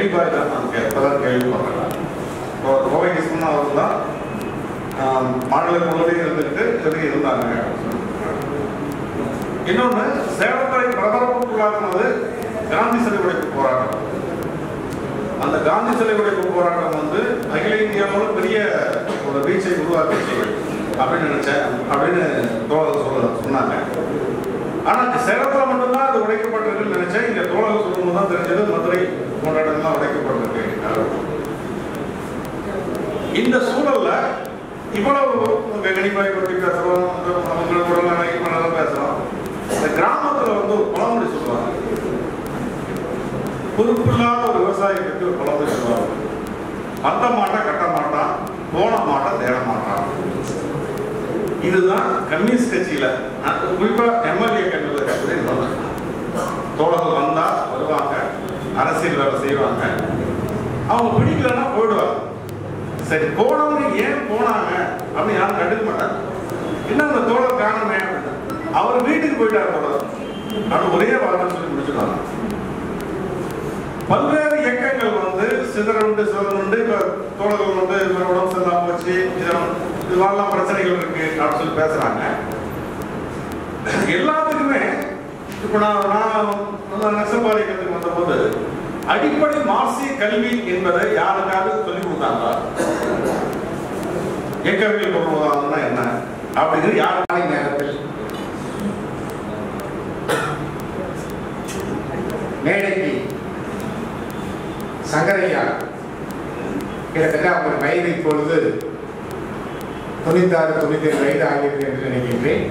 கணிப்பாய் தான் நான் கே- இப்பதான் கேள்விப்படுறேன் இப்போ கோவை கிருஷ்ணன் அவர் தான் ஆஹ், மாநில குழுவிலையும் இருந்துட்டு இதுலையும் இருந்தாங்க இன்னொன்று சேலத்தை பரபரப்புக்குள்ளாக்குனது காந்தி சிலை உடைப்பு போராட்டம் அந்த காந்தி சிலை உடைப்பு போராட்டம் வந்து அகில இந்தியாவில் பெரிய ஒரு ரீச்சை உருவாக்கிச்சு அப்படின்னு நினைச்சேன் அப்படின்னு தோழர் சொல்ல சொன்னாங்க ஆனால் சேலத்தில் மட்டும்தான் அது உடைக்கப்பட்டிருக்குன்னு நினைச்சேன் இங்கே தோழர் சொல்லும்போது தான் தெரிஞ்சது மதுரை போன்ற இடங்கள்லாம் உடைக்கப்பட்டிருக்கு இந்த சூழல்ல இவ்வளவு கணிப்பாய் பற்றி பேசுறோம் அவங்களோட உடல்நல பேசுறோம் இந்த கிராமத்துல வந்து ஒரு பழமொழி சொல்லுவாங்க பொறுப்பில்லாத ஒரு விவசாயி பற்றி ஒரு பழமொழி சொல்லுவாங்க வந்த மாட்டை கட்ட மாட்டான் போன மாட்டை தேட மாட்டான் இதுதான் கம்யூனிஸ்ட் கட்சியில அது குறிப்பா எம்எல்ஏ கட்சியில் கட்சி தோழர்கள் வந்தா வருவாங்க அரசியல் வேலை செய்வாங்க அவங்க பிடிக்கலன்னா போயிடுவாங்க சரி போனவங்க ஏன் போனாங்க அப்படின்னு யாரும் கண்டுக்க மாட்டாங்க என்ன அந்த தோழர் காரணமே அப்படின்னா அவர் வீட்டுக்கு போயிட்டார் தோழர் அப்படின்னு ஒரே வார்த்தை சொல்லி முடிச்சுடுவாங்க பல்வேறு இயக்கங்கள் வந்து சிதறண்டு சிதறண்டு இப்ப தோழர்கள் வந்து இவர் உடம்பு சரியில்லாம போச்சு இதெல்லாம் இது மாதிரிலாம் பிரச்சனைகள் இருக்கு அப்படின்னு சொல்லி பேசுறாங்க எல்லாத்துக்குமே இப்ப நான் நான் நெசப்பாறை இயக்கத்துக்கு வந்தபோது அடிப்படை மார்க்சிய கல்வி என்பதை யாருக்காவது சொல்லிக் கொடுத்தாங்களா இயக்கவியல் பொருளாதாரம்னா என்ன அப்படிங்கிறது யாரு காலை நேரத்தில் மேடைக்கு சங்கரையா கிட்டத்தட்ட அவர் வயது இப்பொழுது தொண்ணூத்தாறு தொண்ணூத்தி ஏழு வயது ஆகிறது என்று நினைக்கின்றேன்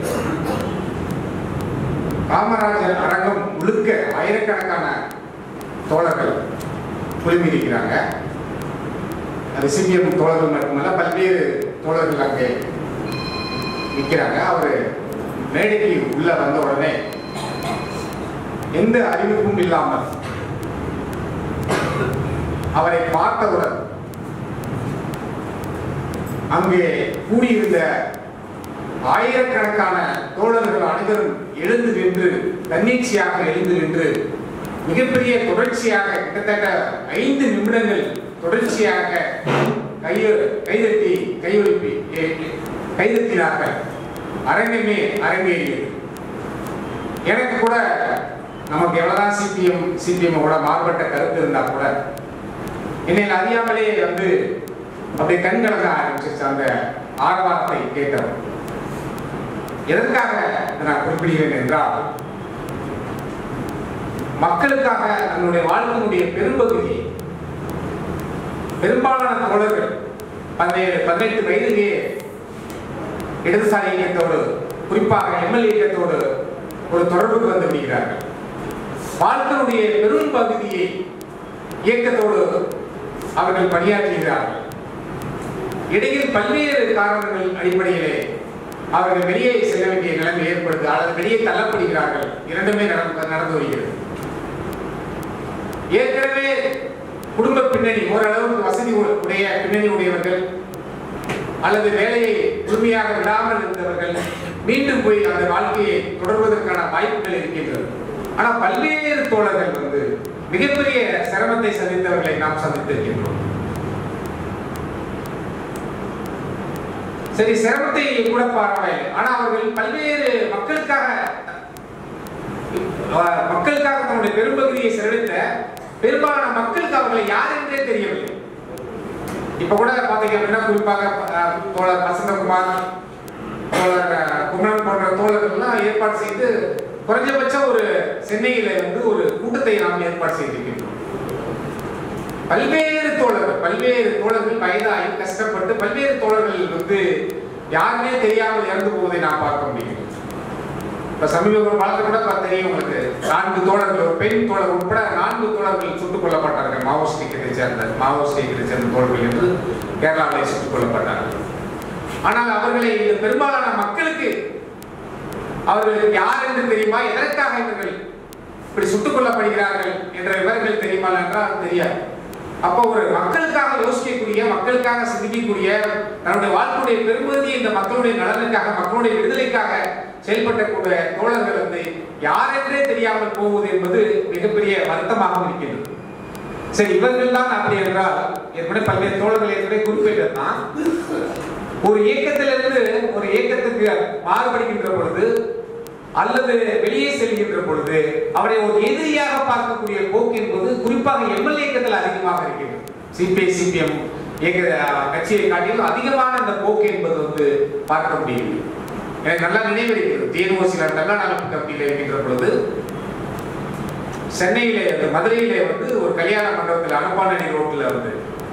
காமராஜர் அரங்கம் முழுக்க ஆயிரக்கணக்கான தோழர்கள் குழுமியிருக்கிறாங்க அது சிபிஎம் தோழர்கள் மட்டுமல்ல பல்வேறு தோழர்கள் அங்கே நிற்கிறாங்க அவர் மேடைக்கு உள்ள வந்த உடனே எந்த அறிவிப்பும் இல்லாமல் அவரை பார்த்தவுடன் அங்கே கூடியிருந்த ஆயிரக்கணக்கான தோழர்கள் அனைவரும் எழுந்து நின்று தன்னிச்சையாக எழுந்து நின்று மிகப்பெரிய தொடர்ச்சியாக கிட்டத்தட்ட ஐந்து நிமிடங்கள் தொடர்ச்சியாக கைய கைதட்டி கையொலிப்பி எ- எ- கைதட்டினார்கள் அரங்கமே அரங்கேறியது எனக்கு கூட நமக்கு எவ்வளவுதான் சிபிஎம் சிபிஎம் கூட மாறுபட்ட கருத்து இருந்தா கூட என்னை அறியாமலே வந்து அப்படியே கண்கலங்க ஆரம்பிச்சிருச்சு அந்த ஆரவாரத்தை கேட்டவர் எதற்காக இதை நான் குறிப்பிடுகிறேன் என்றால் மக்களுக்காக நம்முடைய வாழ்க்கையினுடைய பெரும்பகுதியை பெரும்பாலான தோழர்கள் பதினேழு பதினெட்டு வயதிலேயே இடதுசாரி இயக்கத்தோடு குறிப்பாக எம்எல்ஏ இயக்கத்தோடு ஒரு தொடர்புக்கு வந்து விடுகிறார்கள் வாழ்க்கையினுடைய பெரும் பகுதியை இயக்கத்தோடு அவர்கள் பணியாற்றுகிறார்கள் இடையில் பல்வேறு காரணங்கள் அடிப்படையிலே அவர்கள் வெளியே செல்ல வேண்டிய நிலைமை ஏற்படுது அல்லது வெளியே தள்ளப்படுகிறார்கள் இரண்டுமே நடந்து நடந்து வருகிறது ஏற்கனவே குடும்ப பின்னணி ஓரளவுக்கு வசதி உ- உடைய பின்னணி உடையவர்கள் அல்லது வேலையை முழுமையாக விடாமல் இருந்தவர்கள் மீண்டும் போய் அந்த வாழ்க்கையை தொடர்வதற்கான வாய்ப்புகள் இருக்கின்றது ஆனா பல்வேறு தோழர்கள் வந்து மிகப்பெரிய சிரமத்தை சந்தித்தவர்களை நாம் சந்தித்திருக்கின்றோம் சரி சிரமத்தை கூட பரவாயில்லை ஆனா அவர்கள் பல்வேறு மக்களுக்காக அஹ், மக்களுக்காக தன்னுடைய பெரும்பகுதியை செலவிட்ட பெரும்பாலான மக்களுக்கு அவர்களை யார் என்றே தெரியவில்லை இப்ப கூட பாத்தீங்க அப்படின்னா குறிப்பாக அஹ், தோழர் வசந்தகுமார் தோழர் அஹ், குமரன் போன்ற தோழர்கள்லாம் ஏற்பாடு செய்து குறைஞ்சபட்சம் ஒரு சென்னையில வந்து ஒரு கூட்டத்தை நாம் ஏற்பாடு செய்திருக்கின்றோம் பல்வேறு தோழர்கள் பல்வேறு தோழர்கள் வயதாகி கஷ்டப்பட்டு பல்வேறு தோழர்கள் வந்து யாருமே தெரியாமல் இறந்து போவதை நாம் பார்க்க முடியும் இப்ப சமீப ஒரு வழக்கு கூட பார்த்தா தெரியும் உங்களுக்கு நான்கு தோழர்கள் ஒரு பெண் தோழர் உட்பட நான்கு தோழர்கள் சுட்டுக் கொல்லப்பட்டார்கள் மாவோஸ்ட் இயக்கத்தை சேர்ந்த மாவோஸ்ட் இயக்கத்தை சேர்ந்த தோழர்கள் என்று கேரளாவிலே சுட்டுக் கொல்லப்பட்டார்கள் ஆனால் அவர்களை இந்த பெரும்பாலான மக்களுக்கு அவர்களுக்கு யார் என்று தெரியுமா எதற்காக இவர்கள் இப்படி சுட்டுக் கொல்லப்படுகிறார்கள் என்ற விவரங்கள் தெரியுமா என்றால் தெரியாது அப்போ ஒரு மக்களுக்காக யோசிக்கக்கூடிய மக்களுக்காக சிந்திக்கக்கூடிய தன்னுடைய வாழ்க்கையுடைய பெரும்பகுதியை இந்த மக்களுடைய நலனுக்காக மக்களுடைய விடுதலைக்காக செயல்படக்கூடிய தோழர்கள் வந்து யாரென்றே தெரியாமல் போவது என்பது மிகப்பெரிய வருத்தமாக இருக்கின்றது சரி இவர்கள் தான் அப்படி என்றால் ஏற்கனவே பல்வேறு தோழர்கள் ஏற்கனவே குறிப்பிட்டதுதான் ஒரு இயக்கத்திலிருந்து ஒரு இயக்கத்துக்கு மாறுபடுகின்ற பொழுது அல்லது வெளியே செல்கின்ற பொழுது அவரை ஒரு எதிரியாக பார்க்கக்கூடிய போக்கு என்பது குறிப்பாக எம்எல்ஏ இயக்கத்தில் அதிகமாக இருக்கிறது சிபிஐ சிபிஎம் இயக்க கட்சியை காட்டிலும் அதிகமான அந்த போக்கு என்பது வந்து பார்க்க முடியுது எனக்கு நல்லா நினைவிருக்கிறது டிஎன்ஓசியில் நல்லா நலப்பு கமிட்டியில் இருக்கின்ற பொழுது சென்னையிலே அந்த மதுரையிலே வந்து ஒரு கல்யாண மண்டபத்தில் அனுப்பானடி ரோட்டில் வந்து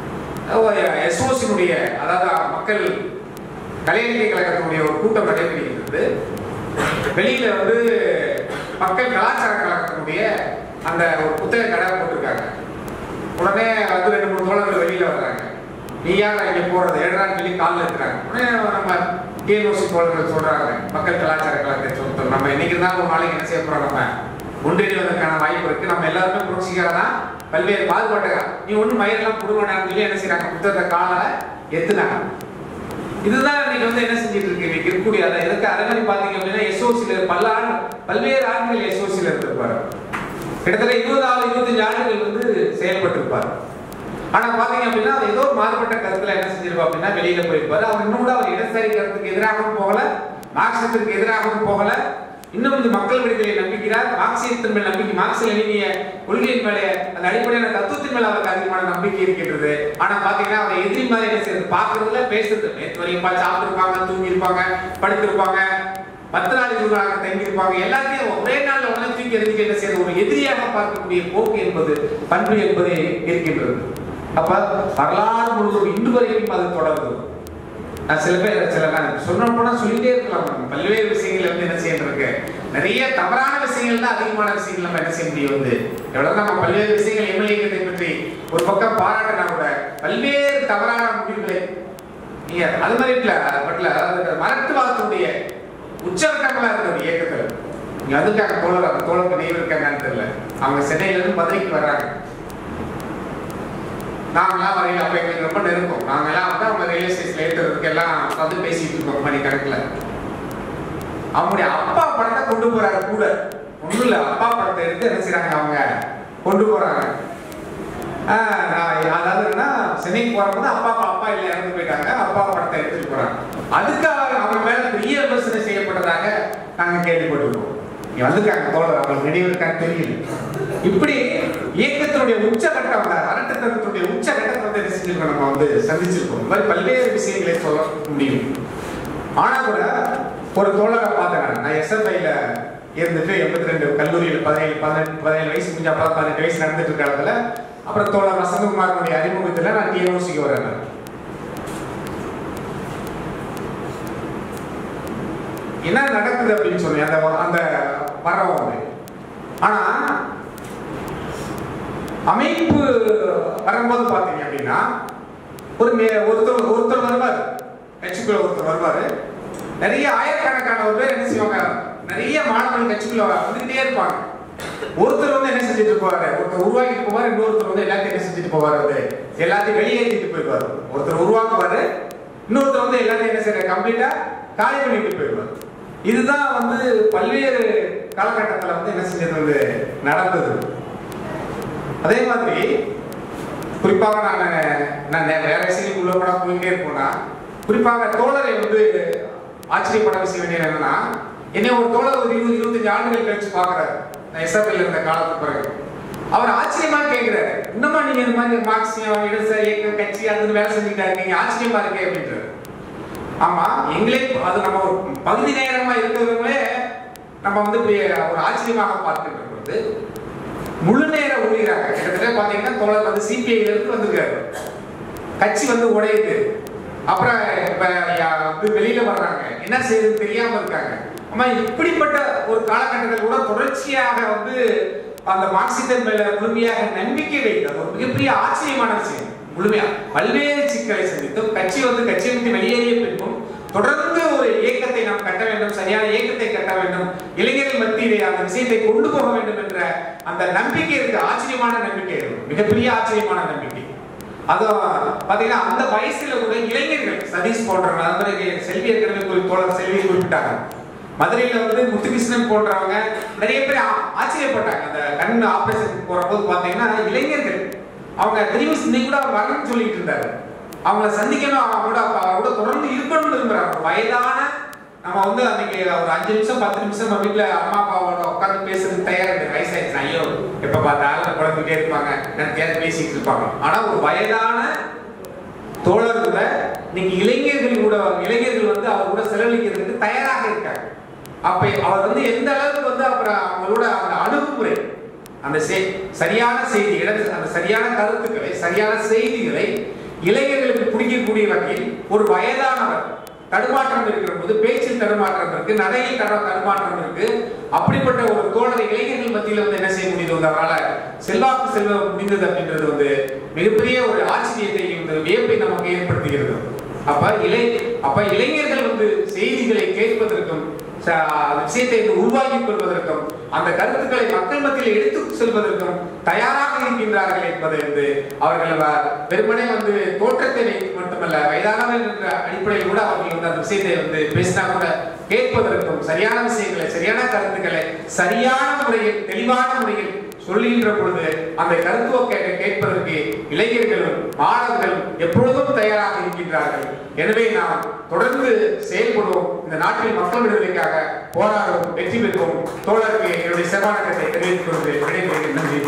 எஸ்ஓசினுடைய அதாவது மக்கள் கலைஞரை கழகத்தினுடைய ஒரு கூட்டம் நடைபெறுகிறது வெளியில வந்து மக்கள் கலாச்சார கழகத்தினுடைய அந்த ஒரு புத்தக கடை போட்டிருக்காங்க உடனே வந்து ரெண்டு மூணு தோழர்கள் வெளியில வர்றாங்க நீ யார் இங்க போறது ஏழாம் சொல்லி காலில் இருக்கிறாங்க உடனே நம்ம டிஎன்ஓசி தோழர்கள் சொல்றாங்க மக்கள் கலாச்சார கழகத்தை சொல்லிட்டோம் நம்ம என்னைக்கு இருந்தாலும் ஒரு நாளைக்கு என்ன செய்ய போறோம் நம்ம ஒன்றிணைவதற்கான வாய்ப்பு இருக்கு நம்ம எல்லாருமே புரட்சிகரா பல்வேறு பாதுகாட்டுக நீ ஒன்றும் மயிரெல்லாம் புடுங்கடான்னு சொல்லி என்ன செய்யறாங்க புத்தகத்தை காலை எத்துனாங்க இதுதான் இன்னைக்கு வந்து என்ன செஞ்சுட்டு இருக்கு இன்னைக்கு இருக்கக்கூடிய அதை எதுக்கு அதே மாதிரி பாத்தீங்க அப்படின்னா எஸ்ஓசியில் பல ஆண்டு பல்வேறு ஆண்டுகள் எஸ்ஓசியில் இருந்திருப்பாரு கிட்டத்தட்ட இருபதாவது இருபத்தஞ்சு ஆண்டுகள் வந்து செயல்பட்டிருப்பார் ஆனா பாத்தீங்க அப்படின்னா அவர் ஏதோ ஒரு மாறுபட்ட கருத்துல என்ன செஞ்சிருப்பா அப்படின்னா வெளியில போயிருப்பாரு அவர் இன்னும் கூட அவர் இடதுசாரி கருத்துக்கு எதிராகவும் போகல மார்க்சத்திற்கு எதிராகவும் போகல இன்னும் இந்த மக்கள் விடுதலை நம்பிக்கிறார் மார்க்சியத்தின் மேல் நம்பிக்கை மார்க்சிய லெனினிய கொள்கையின் மேலே அந்த அடிப்படையான தத்துவத்தின் மேல அவருக்கு அதிகமான நம்பிக்கை இருக்கின்றது ஆனா பாத்தீங்கன்னா அவர் எதிரி மாதிரி என்ன செய்யறது பாக்குறதுல பேசுறது நேற்று வரைக்கும் பார்த்து சாப்பிட்டுருப்பாங்க தூங்கி இருப்பாங்க படுத்திருப்பாங்க பத்து நாள் இருப்பாங்க தங்கி இருப்பாங்க எல்லாத்தையும் ஒரே நாள்ல உடனே தூக்கி எரிஞ்சு என்ன செய்யறது ஒரு எதிரியாக பார்க்கக்கூடிய போக்கு என்பது பண்பு என்பது இருக்கின்றது அப்ப வரலாறு முழுவதும் இன்று வரைக்கும் அது தொடர்ந்து நான் சில பேர் சில நான் சொன்ன போனா சொல்லிட்டே இருக்கலாம் நம்ம. பல்வேறு விஷயங்கள் வந்து என்ன செய்யறது நிறைய தவறான விஷயங்கள் தான் அதிகமான விஷயங்கள் நம்ம என்ன செய்ய முடியும் வந்து எவ்வளவு நம்ம பல்வேறு விஷயங்கள் எம்எல்ஏ பற்றி ஒரு பக்கம் பாராட்டினா கூட பல்வேறு தவறான முடிவுகளை நீங்க அது மாதிரி இல்ல பட்ல மருத்துவத்துடைய உச்சகட்டங்களா இருக்க ஒரு இயக்கத்தில் நீங்க அதுக்காக தோழர் அந்த தோழருக்கு நினைவு இருக்காங்கன்னு தெரியல அவங்க சென்னையில இருந்து மதுரைக்கு வர்றாங்க நாங்களாம் வரையில அப்ப எங்களுக்கு ரொம்ப நெருக்கம் நாங்கெல்லாம் வந்து அவங்க ரயில்வே ஸ்டேஷன்ல ஏற்றுறதுக்கு எல்லாம் வந்து பேசிட்டு இருக்கோம் மணி கணக்குல அவங்களுடைய அப்பா படத்தை கொண்டு போறாரு கூட ஒண்ணும் இல்ல அப்பா படத்தை எடுத்து என்ன செய்றாங்க அவங்க கொண்டு போறாங்க ஆஹ் நான் அதாவது என்ன சென்னைக்கு போறப்ப அப்பா அப்பா அப்பா இல்ல இறந்து போயிட்டாங்க அப்பா படத்தை எடுத்துட்டு போறாங்க அதுக்காக அவங்க மேல பெரிய விமர்சனம் செய்யப்பட்டதாக நாங்க கேள்விப்பட்டிருக்கோம் இங்க வந்திருக்காங்க தோழர் அவங்களுக்கு நினைவு இருக்கான்னு தெரியல இப்படி இயக்கத்தினுடைய உச்சகட்டம் அந்த அரட்டத்தனத்தினுடைய உச்சகட்டத்தை வந்து என்ன செஞ்சிருக்கோம் நம்ம வந்து சந்திச்சிருக்கோம் இந்த மாதிரி பல்வேறு விஷயங்களை சொல்ல முடியும் ஆனா கூட ஒரு தோழரை பார்த்தேன் நான். நான் எஸ்எஃப்ஐல இருந்துட்டு எண்பத்தி ரெண்டு கல்லூரியில் பதினேழு பதினெட்டு பதினேழு வயசு முடிஞ்ச அப்பா பதினெட்டு வயசு நடந்துட்டு இருக்க இடத்துல அப்புறம் தோழர் வசந்தகுமாரனுடைய அறிமுகத்தில் நான் டிஎன்ஓசிக்கு வரேன் நான். என்ன நடக்குது அப்படின்னு சொல்லி அந்த அந்த வர்றவங்க ஆனா அமைப்பு வரும்போது பாத்தீங்க அப்படின்னா ஒரு மே- ஒருத்தர் ஒருத்தர் வருவார் கட்சிக்குள்ள ஒருத்தர் வருவாரு நிறைய ஆயிரக்கணக்கான பேர் என்ன செய்வாங்க நிறைய மாணவர்கள் கட்சிக்குள்ள வந்துகிட்டே இருப்பாங்க ஒருத்தர் வந்து என்ன செஞ்சுட்டு போவாரு ஒருத்தர் உருவாக்கிட்டு போவாரு இன்னொருத்தர் வந்து எல்லாத்தையும் என்ன செஞ்சுட்டு போவாரு வந்து எல்லாத்தையும் வெளியேற்றிட்டு போயிடுவாரு ஒருத்தர் உருவாக்குவாரு இன்னொருத்தர் வந்து எல்லாத்தையும் என்ன செய்யற கம்ப்ளீட்டா காலி பண்ணிட்டு போயிடுவாரு இதுதான் வந்து பல்வேறு காலகட்டத்தில் வந்து என்ன செஞ்சது வந்து நடந்தது அதே மாதிரி குறிப்பாக நான் நான் நே- வேற விஷயங்களுக்கு உள்ள கூட போயிட்டே இருப்போம்னா குறிப்பாக தோழரை வந்து ஆச்சரியப்பட விஷயம் வேண்டியது என்னன்னா என்னை ஒரு தோழர் ஒரு இருபது இருபத்தஞ்சு ஆண்டுகள் கழிச்சு பார்க்குறாரு நான் எஸ்எஃப்எல் இருந்த காலத்துக்கு பிறகு அவர் ஆச்சரியமா கேட்கிறாரு இன்னமா நீங்க இந்த மாதிரி மார்க்சியம் இடதுசாரி இயக்கம் கட்சி அது வேலை செஞ்சுட்டா இருக்கீங்க ஆச்சரியமா இருக்கே அப்படின்றாரு ஆமா எங்களே அது நம்ம ஒரு பகுதி நேரமா இருக்கிறவங்களே நம்ம வந்து இப்படி ஒரு ஆச்சரியமாக பார்த்துட்டு பொழுது முழு நேர ஊழியராக கிட்டத்தட்ட பாத்தீங்கன்னா தோழர் வந்து சிபிஐல இருந்து வந்திருக்காரு கட்சி வந்து உடையுது அப்புறம் இப்ப யா- வந்து வெளியில வர்றாங்க என்ன செய்யறது தெரியாம இருக்காங்க ஆமா இப்படிப்பட்ட ஒரு காலகட்டத்தில் கூட தொடர்ச்சியாக வந்து அந்த மார்க்சியத்தின் மேல முழுமையாக நம்பிக்கை வைத்து அது ஒரு மிகப்பெரிய ஆச்சரியமான விஷயம் முழுமையா பல்வேறு சிக்கலை சந்தித்தும் கட்சி வந்து கட்சியை விட்டு வெளியேறிய பின்பும் தொடர்ந்து ஒரு இயக்கத்தை நாம் கட்ட வேண்டும் சரியான இயக்கத்தை கட்ட வேண்டும் இளைஞர்கள் மத்தியிலே அந்த விஷயத்தை கொண்டு போக வேண்டும் என்ற அந்த நம்பிக்கை இருக்கு ஆச்சரியமான நம்பிக்கை இருக்கு மிகப்பெரிய ஆச்சரியமான நம்பிக்கை அதுவும் பாத்தீங்கன்னா அந்த வயசுல கூட இளைஞர்கள் சதீஷ் போன்றவங்க அது மாதிரி செல்வி ஏற்கனவே குறி தோழர் செல்வியை குறிப்பிட்டாங்க மதுரையில வந்து முத்துகிருஷ்ணன் போன்றவங்க நிறைய பேர் ஆ- ஆச்சரியப்பட்டாங்க அந்த கண் ஆபரேஷன் போறபோது பாத்தீங்கன்னா இளைஞர்கள் அவங்க திடீர்னு இன்னைக்கு கூட அவர் வரணும்னு சொல்லிட்டு இருந்தாரு அவங்கள சந்திக்கணும் அவங்க கூட அவங்க கூட தொடர்ந்து இருக்கணும்னு விரும்புறாங்க வயதான நம்ம வந்து அன்னைக்கு ஒரு அஞ்சு நிமிஷம் பத்து நிமிஷம் நம்ம வீட்டுல அம்மா அப்பாவோட உட்காந்து பேசுறதுக்கு தயாரா இருக்கு வயசாயிடுச்சு ஐயோ எப்ப பார்த்தாலும் குழந்தைகிட்டே இருப்பாங்க எனக்கு பேசிட்டு இருப்பாங்க ஆனா ஒரு வயதான தோழர் கூட இன்னைக்கு இளைஞர்கள் கூட இளைஞர்கள் வந்து அவர் கூட செலவழிக்கிறதுக்கு தயாராக இருக்காங்க அப்ப அவர் வந்து எந்த அளவுக்கு வந்து அப்புறம் அவங்களோட அந்த அணுகுமுறை அந்த செய்- சரியான செய்தி இடது அந்த சரியான கருத்துக்களை சரியான செய்திகளை இளைஞர்களுக்கு பிடிக்கக்கூடிய வகையில் ஒரு வயதானவர் தடுமாற்றம் இருக்கிற போது பேச்சில் தடுமாற்றம் இருக்கு நடையில் தட- தடுமாற்றம் இருக்கு அப்படிப்பட்ட ஒரு தோழரை இளைஞர்கள் மத்தியில் வந்து என்ன செய்ய முடியுது வந்து அவரால் செல்வாக்கு செல்வ முடிந்தது அப்படின்றது வந்து மிகப்பெரிய ஒரு ஆச்சரியத்தை இந்த வியப்பை நமக்கு ஏற்படுத்துகிறது அப்ப இளை அப்ப இளைஞர்கள் வந்து செய்திகளை கேட்பதற்கும் ச- அந்த விஷயத்தை வந்து உருவாக்கிக் கொள்வதற்கும் அந்த கருத்துக்களை மக்கள் மத்தியில் எடுத்து செல்வதற்கும் தயாராக இருக்கின்றார்கள் என்பதை வந்து அவர்கள் வ- வெறுமனே வந்து தோற்றத்தை வைத்து மட்டுமல்ல வயதானவர் என்ற அடிப்படையில் கூட அவர்கள் வந்து அந்த விஷயத்தை வந்து பேசினா கூட கேட்பதற்கும் சரியான விஷயங்களை சரியான கருத்துக்களை சரியான முறையில் தெளிவான முறையில் சொல்லுகின்ற பொழுது அந்த கருத்துவ கேட்க கேட்பதற்கு இளைஞர்களும் மாணவர்களும் எப்பொழுதும் தயாராக இருக்கின்றார்கள் எனவே நாம் தொடர்ந்து செயல்படுவோம் இந்த நாட்டில் மக்கள் விடுதலைக்காக போராடுவோம் வெற்றி பெறுவோம் தோழருக்கு என்னுடைய செவானகத்தை தெரிவித்துக் கொண்டு விடைபெறுகிறேன் நன்றி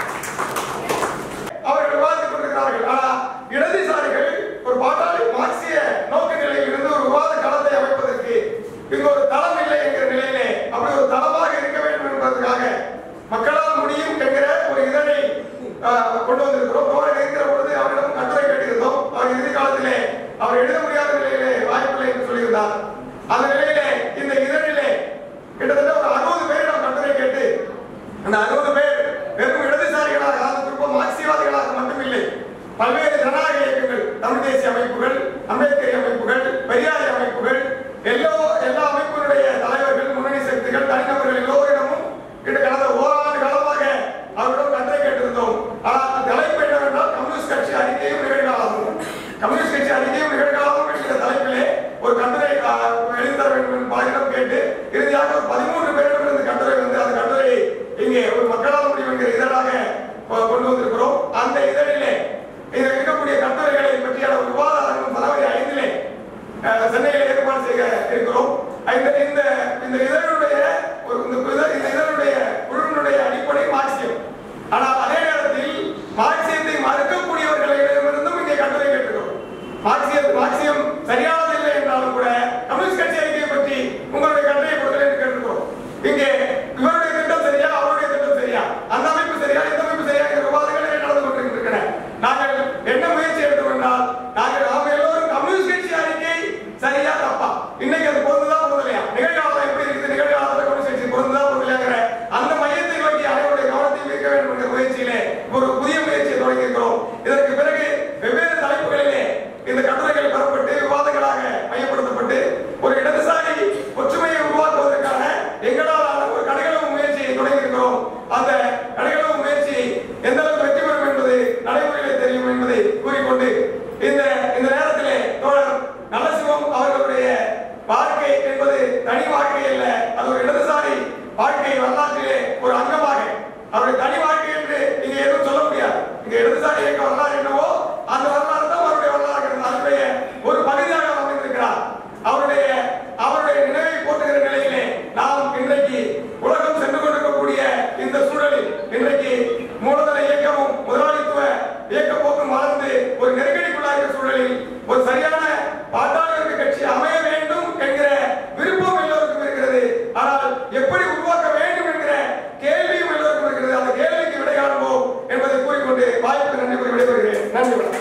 அவர்கள் விவாதித்துக் கொண்டிருக்கிறார்கள் ஆனா இடதுசாரிகள் ஒரு பாட்டாளி மார்க்சிய நோக்க நிலையில் இருந்து ஒரு விவாத களத்தை அமைப்பதற்கு இங்கு ஒரு தளம் இல்லை என்கிற நிலையிலே அப்படி ஒரு தளமாக இருக்க வேண்டும் என்பதற்காக மக்களால் முடியும் என்கிற ஒரு இதழை ஆஹ், கொண்டு வந்திருக்கிறோம் தோழர் இருக்கிற பொழுது அவரிடம் கட்டுரை கேட்டிருந்தோம் அவர் இறுதி காலத்திலே அவர் எழுத முடியாத நிலையிலே வாய்ப்பில்லை என்று சொல்லியிருந்தார் அந்த நிலையிலே இந்த இதழிலே கிட்டத்தட்ட ஒரு அறுபது பேரிடம் கட்டுரை கேட்டு அந்த அறுபது பேர் வெறும் இடதுசாரிகளாக அதாவது குறிப்பாக மார்க்சியவாதிகளாக மட்டுமில்லை பல்வேறு ஜனநாயக இயக்கங்கள் தமிழ் தேசிய அமைப்புகள் அம்பேத்கர் அமைப்புகள் பெரியாரி அமைப்புகள் எல்லோ எல்லா அமைப்பினுடைய தலைவர்கள் முன்னணி சக்திகள் தனிநபர்கள் எல்லோரிடமும் கிட்ட கடந்த ஓராண்டு காலமாக அவரிடம் கட்டளை கேட்டிருந்தோம் ஆனால் தலைப்பு என்னவென்றால் கம்யூனிஸ்ட் கட்சி அறிக்கையும் நிகழ்காலமும் கம்யூனிஸ்ட் கட்சி அறிக்கையும் நிகழ்காலமும் என்கிற தலைப்பிலே ஒரு கட்டுரை ஆஹ், எழுதி தர வேண்டும் என்று பலரிடம் கேட்டு இறுதியாக ஒரு பதிமூன்று பேரிடம் இந்த கட்டுரை வந்து அந்த கட்டுரையை இங்கே ஒரு மக்களால் முடியும் என்கிற இதழாக கொ- கொண்டு வந்திருக்கிறோம் அந்த இதழிலே இதில் இருக்கக்கூடிய கட்டுரைகளை பற்றியான ஒரு விவாத அரங்கம் ஜனவரி ஐந்திலே அஹ், சென்னையில் ஏற்பாடு செய்ய இருக்கிறோம் இந்த இந்த இந்த இதழுடைய ஒரு இந்த இதழ் இந்த இதழுடைய குழுவினுடைய அடிப்படை மார்க்சியம் ஆனால் அதே நேரத்தில் மார்க்சியத்தை மறுக்கக்கூடியவர்களிடமிருந்தும் இங்கே கட்டுரை கேட்டிருக்கிறோம் மார்க்சியம் மார்க்சியம் சரியானது இல்லை என்றாலும் கூட கம்யூனிஸ்ட் கட்சி அறிக்கையை பற்றி உங்களுடைய கட்டுரையை கொடுக்கல என்று கேட்டிருக்கிறோம் இங்கே இவருடைய திட்டம் சரியா அவருடைய திட்டம் சரியா அந்த அமைப்பு சரியா இந்த அமைப்பு சரியா என்ற விவாதங்கள் இங்கே நடந்து கொண்டிருக்கின்றன நாங்கள் என்ன முயற்சி எடுத்தோம் என்றால் நாங்கள் நாம் எல்லோரும் கம்யூனிஸ்ட் கட்சி அறிக்கை சரியா தப்பா இன்னைக்கு அது பொருந்துதா பொருந்தலையா நிகழ்காலம் எப்படி இருக்குது நிகழ்காலத்தில் கம்யூனிஸ்ட் கட்சி பொருந்துதா பொருந்தலையாங்கிற அந்த மையத்தை நோக்கி அனைவருடைய கவனத்தையும் ஈர்க்க வேண்டும் என்ற முயற்சியிலே ஒரு புதிய முயற்சியை தொடங்கியிருக்கிறோம் இதற்கு பிறகு வெவ்வேறு தலைப்புகளிலே இந்த கட்டுரைகள் பெறப்பட்டு விவாதங்களாக மையப்படுத்தப்பட்டு ஒரு இடதுசாரி ஒற்றுமையை உருவாக்குவதற்கான எங்களால் ஆன ஒரு கடைகளவு முயற்சியை தொடங்கியிருக்கிறோம் அந்த கடைகளவு முயற்சி எந்த அளவுக்கு வெற்றி பெறும் என்பது நடைமுறையிலே தெரியும் என்பதை கூறிக்கொண்டு இந்த இந்த நேரத்திலே தோழர் நலசிவம் அவர்களுடைய வாழ்க்கை என்பது தனி வாழ்க்கை அல்ல அது ஒரு இடதுசாரி வாழ்க்கை வரலாற்றிலே ஒரு அங்கமாக அவருடைய தனி வாழ்க்கை என்று இங்கே எதுவும் சொல்ல முடியாது இங்க இடதுசாரி இயக்க வரலாறு என்னவோ அந்த வரலாறு தான் அவருடைய வரலாறு இருக்கிறது. அதனுடைய ஒரு பகுதியாக அவர் அமைந்திருக்கிறார் அவருடைய அவருடைய நினைவை போற்றுகிற நிலையிலே நாம் இன்றைக்கு உலகம் சென்று கொண்டிருக்கக்கூடிய இந்த சூழலில் இன்றைக்கு மூலதன இயக்கமும் முதலாளித்துவ இயக்க போக்கும் வளர்ந்து ஒரு நெருக்கடிக்குள்ளாகிற சூழலில் ஒரு சரியான பாட்டாளர்கள் கட்சி அமைய வேண்டும் என்கிற விருப்பம் எல்லோருக்கும் இருக்கிறது ஆனால் எப்படி உருவாக்க வேண்டும் என்கிற கேள்வியும் எல்லோருக்கும் இருக்கிறது அந்த கேள்விக்கு விடை காணுவோம் என்பதை கூறிக்கொண்டு வாய்ப்பு நன்றி கூறி விடைபெறுகிறேன் நன்றி வணக்கம்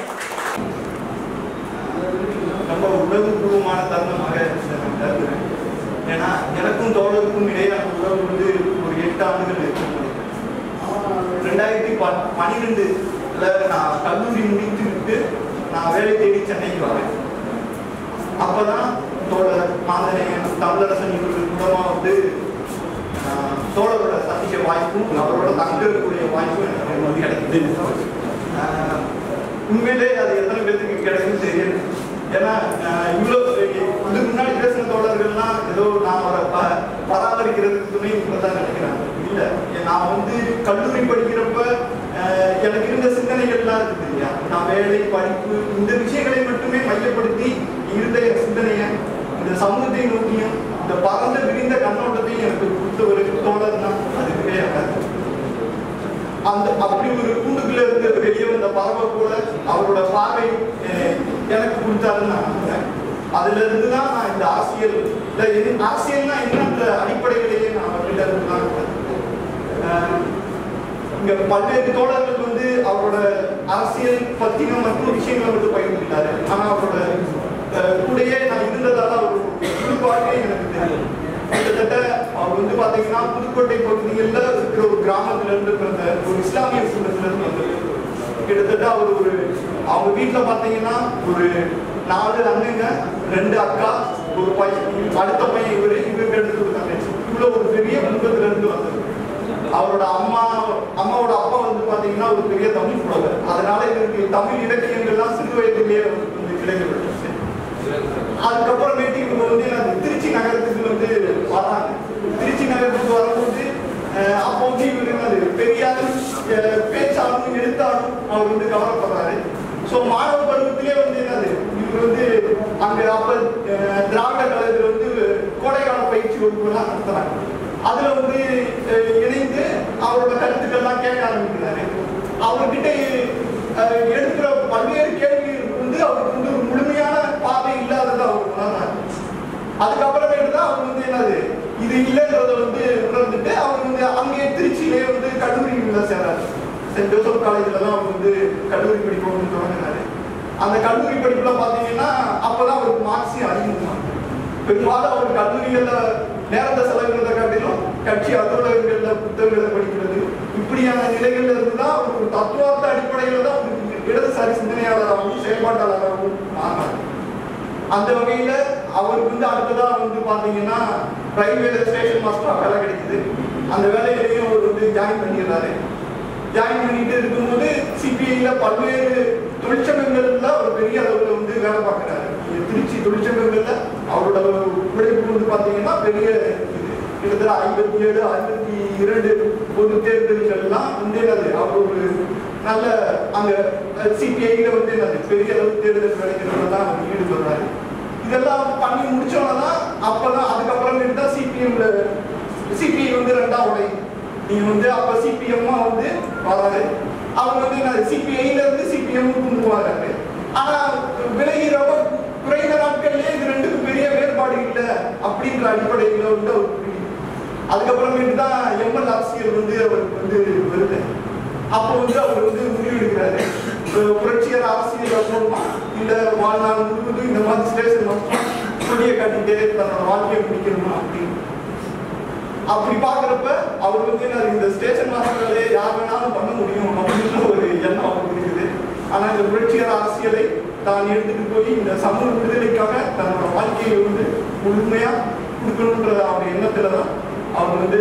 ரொம்ப உணர்வுபூர்வமான தருணமாக இதை நான் கருதுகிறேன் ஏன்னா எனக்கும் தோழருக்கும் இடையான உறவு வந்து ஒரு எட்டு ஆண்டுகள் இருக்கும் ரெண்டாயிரத்தி ப பன்னிரெண்டுல நான் கல்லூரி முடித்து விட்டு நான் வேலை தேடி சென்னைக்கு வரேன் அப்பதான் தோழர் மாந்தனையன் தமிழரசன் இவர்கள் மூலமா வந்து ஆஹ், தோழரோட சந்திக்க வாய்ப்பும் அவரோட தங்கக்கூடிய வாய்ப்பும் எனக்கு வந்து கிடைக்குது ஆஹ், உண்மையிலே அது எத்தனை பேருக்கு கிடைக்குன்னு தெரியல ஏன்னா ஆஹ், இவ்வளோ இதுக்கு முன்னாடி பேசின தோழர்கள்லாம் ஏதோ நான் அவரை ப- பராமரிக்கிறதுக்கு துணை இப்பதான் நினைக்கிறாங்க இல்ல நான் வந்து கல்லூரி படிக்கிறப்ப ஆஹ், எனக்கு இருந்த சிந்தனைகள்லாம் இருக்குது இல்லையா நான் வேலை படிப்பு இந்த விஷயங்களை மட்டுமே மையப்படுத்தி இருந்த என் சிந்தனையை இந்த சமூகத்தை நோக்கியும் இந்த பறந்த விரிந்த கண்ணோட்டத்தையும் எனக்கு கொடுத்த ஒரு தோழர் தான் அது கிடையாது அந்த அப்படி ஒரு கூண்டுக்குள்ள இருந்து வெளியே வந்த பறவை போல அவரோட பார்வை அஹ், எனக்கு கொடுத்தாருன்னு நான் நம்புறேன் அதுல இருந்து தான் நான் இந்த அரசியல் இல்ல இது அரசியல்னா என்னன்ற அடிப்படையிலேயே நான் அவர்கிட்ட இருந்து தான் கத்துக்கிட்டேன். அஹ், இங்க பல்வேறு தோழர்கள் வந்து அவரோட அரசியல் பத்தின மற்றும் விஷயங்களை வந்து பகிர்ந்துக்கிட்டாரு ஆனா அவரோட அஹ், கூடயே நான் இருந்ததால அவர் ஈடுபாடே எனக்கு தெரியும் கிட்டத்தட்ட அவர் வந்து பாத்தீங்கன்னா புதுக்கோட்டை பகுதிகளில் இருக்கிற ஒரு கிராமத்துல இருந்து பிறந்த ஒரு இஸ்லாமிய குடும்பத்துல இருந்து வந்தவர் கிட்டத்தட்ட அவர் ஒரு அவங்க வீட்டுல பாத்தீங்கன்னா ஒரு நாலு அண்ணங்க ரெண்டு அக்கா ஒரு பையன் அடுத்த பையன் இவரு இவருக்கு எடுத்து ஒரு தங்கச்சி இவ்வளவு ஒரு பெரிய குடும்பத்துல இருந்து வந்தவர் அவரோட அம்மா அம்மாவோட அப்பா வந்து பாத்தீங்கன்னா ஒரு பெரிய தமிழ் புலவர் அதனால இவருக்கு தமிழ் இலக்கியங்கள்லாம் சிறு வயதிலேயே வந்து கிடைக்கப்பட்டுச்சு அதுக்கப்புறமேட்டு இவங்க வந்து நான் திருச்சி நகரத்துக்கு வந்து வராங்க திருச்சி நகரத்துக்கு வரும்போது அஹ், அப்போ வந்து இவரு என்னது பெரியாரும் அஹ், பேச்சாலும் எழுத்தாலும் அவர் வந்து கவலைப்படுறாரு ஸோ மாணவ பருவத்திலே வந்து என்னது இவர் வந்து அங்க அப்ப அஹ், திராவிட கழகத்தில் வந்து கோடைக்கால பயிற்சி வகுப்புலாம் நடத்துறாங்க அதுல வந்து அஹ், இணைந்து அவரோட கருத்துக்கள்லாம் கேட்க ஆரம்பிக்கிறாரு அவர்கிட்ட அஹ், எடுக்கிற பல்வேறு கேள்விகளுக்கு வந்து அவருக்கு வந்து ஒரு முழுமையான பார்வை இல்லாததை அவர் உணர்றாரு அதுக்கப்புறமேட்டு தான் அவர் வந்து என்னது இது இல்லைன்றத வந்து உணர்ந்துட்டு அவர் வந்து அங்கேயே திருச்சியிலே வந்து கல்லூரியில சேர்றாரு சென்ட் ஜோசப் காலேஜ்ல தான் அவர் வந்து கல்லூரி படிப்பு வந்து தொடங்கினாரு அந்த கல்லூரி படிப்புல பாத்தீங்கன்னா அப்பதான் அவருக்கு மார்க்சியம் அறிமுகமானது பெரும்பாலும் அவர் கல்லூரிகள்ல நேரத்தை செலவிடுறத காட்டிலும் கட்சி அலுவலகங்கள்ல புத்தகங்களை படிக்கிறது இப்படியான நிலைகள்ல இருந்து தான் அவர் ஒரு தத்துவார்த்த அடிப்படையில தான் ஒரு இடதுசாரி சிந்தனையாளராகவும் செயல்பாட்டாளராகவும் ஆனார் அந்த வகையில அவருக்கு வந்து அடுத்ததா வந்து பாத்தீங்கன்னா ரயில்வேல ஸ்டேஷன் மாஸ்டரா வேலை கிடைக்குது அந்த வேலையிலையும் அவர் வந்து ஜாயின் பண்ணிடுறாரு ஜாயின் பண்ணிட்டு இருக்கும்போது சிபிஐல பல்வேறு தொழிற்சங்கங்கள்ல ஒரு பெரிய அளவுல வந்து வேலை பார்க்கிறாரு இங்க திருச்சி தொழிற்சங்கங்கள்ல அவரோட உழைப்பு வந்து பாத்தீங்கன்னா பெரிய இது கிட்டத்தட்ட ஐம்பத்தி ஏழு ஐம்பத்தி இரண்டு பொது தேர்தல்கள்லாம் வந்து என்னது அவர் ஒரு நல்ல அங்க சிபிஐல வந்து என்னது பெரிய அளவு தேர்தல் வேலைகள் தான் அவர் ஈடுபடுறாரு இதெல்லாம் பண்ணி முடிச்சோன்னா தான் அப்பதான் அதுக்கப்புறமேட்டு தான் சிபிஎம்ல சிபிஐ வந்து ரெண்டா உடையும் நீங்க வந்து அப்ப சிபிஎம்மா வந்து வராரு அவர் வந்து என்ன சிபிஐல இருந்து சிபிஎம் கொண்டு வராரு ஆனா விலகிறவ குறைந்த நாட்கள்லயே இது ரெண்டுக்கும் பெரிய வேறுபாடு இல்லை அப்படின்ற அடிப்படையில வந்து அவர் புரியுது. அதுக்கப்புறமேட்டு தான் எம்எல் அரசியல் வந்து அவருக்கு வந்து வருது அப்போ வந்து அவர் வந்து முடிவெடுக்கிறாரு அஹ் புரட்சிகர அரசியல் போடுமா இல்ல வாழ்நாள் முழுவதும் இந்த மாதிரி ஸ்டேஷன் மட்டும் கொடியை கட்டிட்டு தன்னோட வாழ்க்கையை முடிக்கணுமா அப்படின்னு அப்படி பாக்குறப்ப அவர் வந்து என்ன இந்த ஸ்டேஷன் மாஸ்டர்களே யார் வேணாலும் பண்ண முடியும் அப்படின்ற ஒரு எண்ணம் அவருக்கு இருக்குது ஆனா இந்த புரட்சிகர அரசியலை தான் எடுத்துட்டு போய் இந்த சமூக விடுதலைக்காக தன்னோட வாழ்க்கையை வந்து முழுமையா கொடுக்கணுன்ற அவர் எண்ணத்துல தான் அவர் வந்து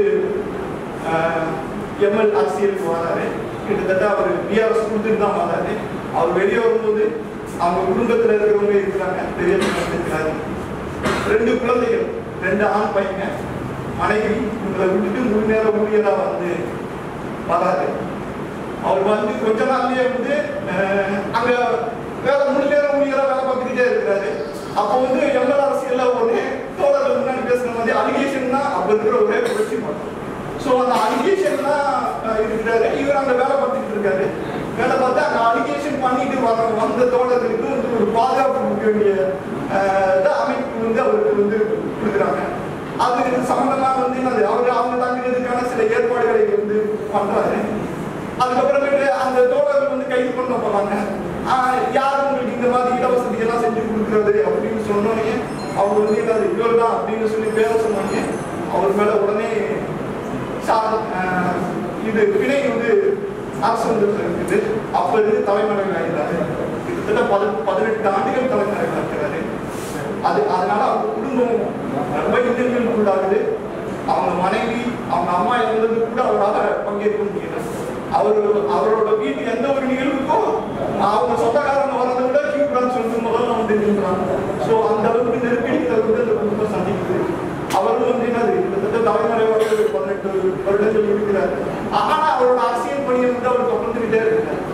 எம்எல் அரசியலுக்கு வராரு கிட்டத்தட்ட அவர் பிஆர்எஸ் கொடுத்துட்டு தான் வராரு அவர் வெளியே வரும்போது அவங்க குடும்பத்துல இருக்கிறவங்க இருக்கிறாங்க பெரிய இருக்கிறாங்க ரெண்டு குழந்தைகள் ரெண்டு ஆண் பையங்க மனைவி இவங்களை விட்டுட்டு முழு நேர ஊழியரா வந்து வராரு அவர் வந்து கொஞ்ச நாள்லயே வந்து அஹ், அங்க வேலை முழு நேர ஊழியரா வேலை பார்த்துக்கிட்டே இருக்கிறாரு அப்போ வந்து எம்எல் அரசியல்ல ஒரே தோழர்கள் முன்னாடி பேசுன மாதிரி அலிகேஷன் தான் அப்ப இருக்கிற ஒரே புரட்சி மட்டும் ஸோ அந்த அலிகேஷன் தான் அஹ், இருக்கிறாரு இவர் அங்க வேலை பார்த்துக்கிட்டு இருக்காரு வேலை பார்த்து அந்த அலிகேஷன் பண்ணிட்டு வர வந்த தோழர்களுக்கு வந்து ஒரு பாதுகாப்பு கொடுக்க வேண்டிய அஹ், இத அமைப்பு வந்து அவருக்கு வந்து கொடுக்குறாங்க அது சம்பந்தமா வந்து என்னது அவர் அவங்க தங்குறதுக்கான சில ஏற்பாடுகளை வந்து பண்றாரு அதுக்கப்புறமேட்டு அந்த தோழர்கள் வந்து கைது பண்ண போறாங்க ஆஹ் யார் உங்களுக்கு இந்த மாதிரி இடவசதி எல்லாம் செஞ்சு கொடுக்குறது அப்படின்னு சொன்னோடனே அவர் வந்து என்னது இவர் தான் அப்படின்னு சொல்லி பேர சொன்னோடனே அவர் மேல உடனே சா- ஆஹ் இது பிணை வந்து அரசு வந்து இருக்குது அப்ப இருந்து தலைமறைவு ஆகிறாரு கிட்டத்தட்ட பதி பதினெட்டு ஆண்டுகள் தலைமறைவு இருக்கிறாரு அது அதனால அவங்க குடும்பம் ரொம்ப இன்னல்களுக்குள்ளாகுது அவங்க மனைவி அவங்க அம்மா இறந்தது கூட அவரால் பங்கேற்க முடியல அவர் அவரோட வீட்டு எந்த ஒரு நிகழ்வுக்கும் அவங்க சொந்தக்காரங்க வரதை விட கியூ பிரான்ச் வந்து முதல்ல வந்து நின்றாங்க ஸோ அந்த அளவுக்கு நெருக்கடிகளை வந்து அந்த குடும்பம் சந்திக்குது அவரும் வந்து என்னது கிட்டத்தட்ட தலைமறைவாக ஒரு பதினெட்டு வருடங்கள் இருக்கிறார் ஆனா அவரோட அரசியல் பணியை வந்து அவர் தொடர்ந்துகிட்டே இருக்கிறார்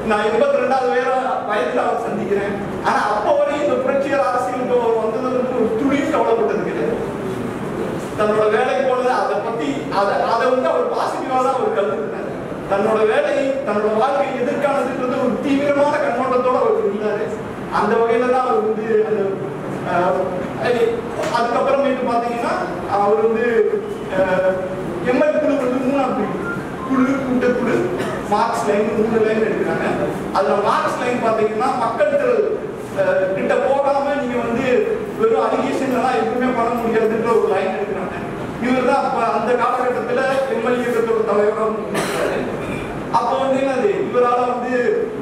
நான் எண்பத்தி ரெண்டாவது வேற வயதுல அவர் சந்திக்கிறேன் ஆனா அப்போ வரையும் இந்த புரட்சிகர அரசியலுக்கு அவர் வந்தது வந்து ஒரு துளியும் கவலைப்பட்டது கிடையாது தன்னோட வேலை போனது அதை பத்தி அதை அதை வந்து அவர் பாசிட்டிவா தான் அவர் கருதுனாரு தன்னோட வேலையை தன்னோட வாழ்க்கை எதிர்காலத்துன்றது ஒரு தீவிரமான கண்ணோட்டத்தோட அவர் இருந்தாரு அந்த வகையில தான் அவர் வந்து அந்த ஆஹ், அது- அதுக்கப்புறமேட்டு பாத்தீங்கன்னா அவர் வந்து எம்எல் குழு வந்து மூணாம் பிரிவு குழு கூட்டக்குழு மார்க்ஸ் லைன் மூணு லைன் எடுக்கிறாங்க அதுல மார்க்ஸ் லைன் பாத்தீங்கன்னா மக்கள் திரள் அஹ், கிட்ட போகாம நீங்க வந்து வெறும் அலிகேஷன் எல்லாம் எதுவுமே பண்ண முடியாதுன்ற ஒரு லைன் எடுக்கிறாங்க இவர் தான் அப்ப அந்த காலகட்டத்துல எம்எல் இயக்கத்தோட தலைவராக இருந்தாரு அப்போ வந்து என்னது இவரால வந்து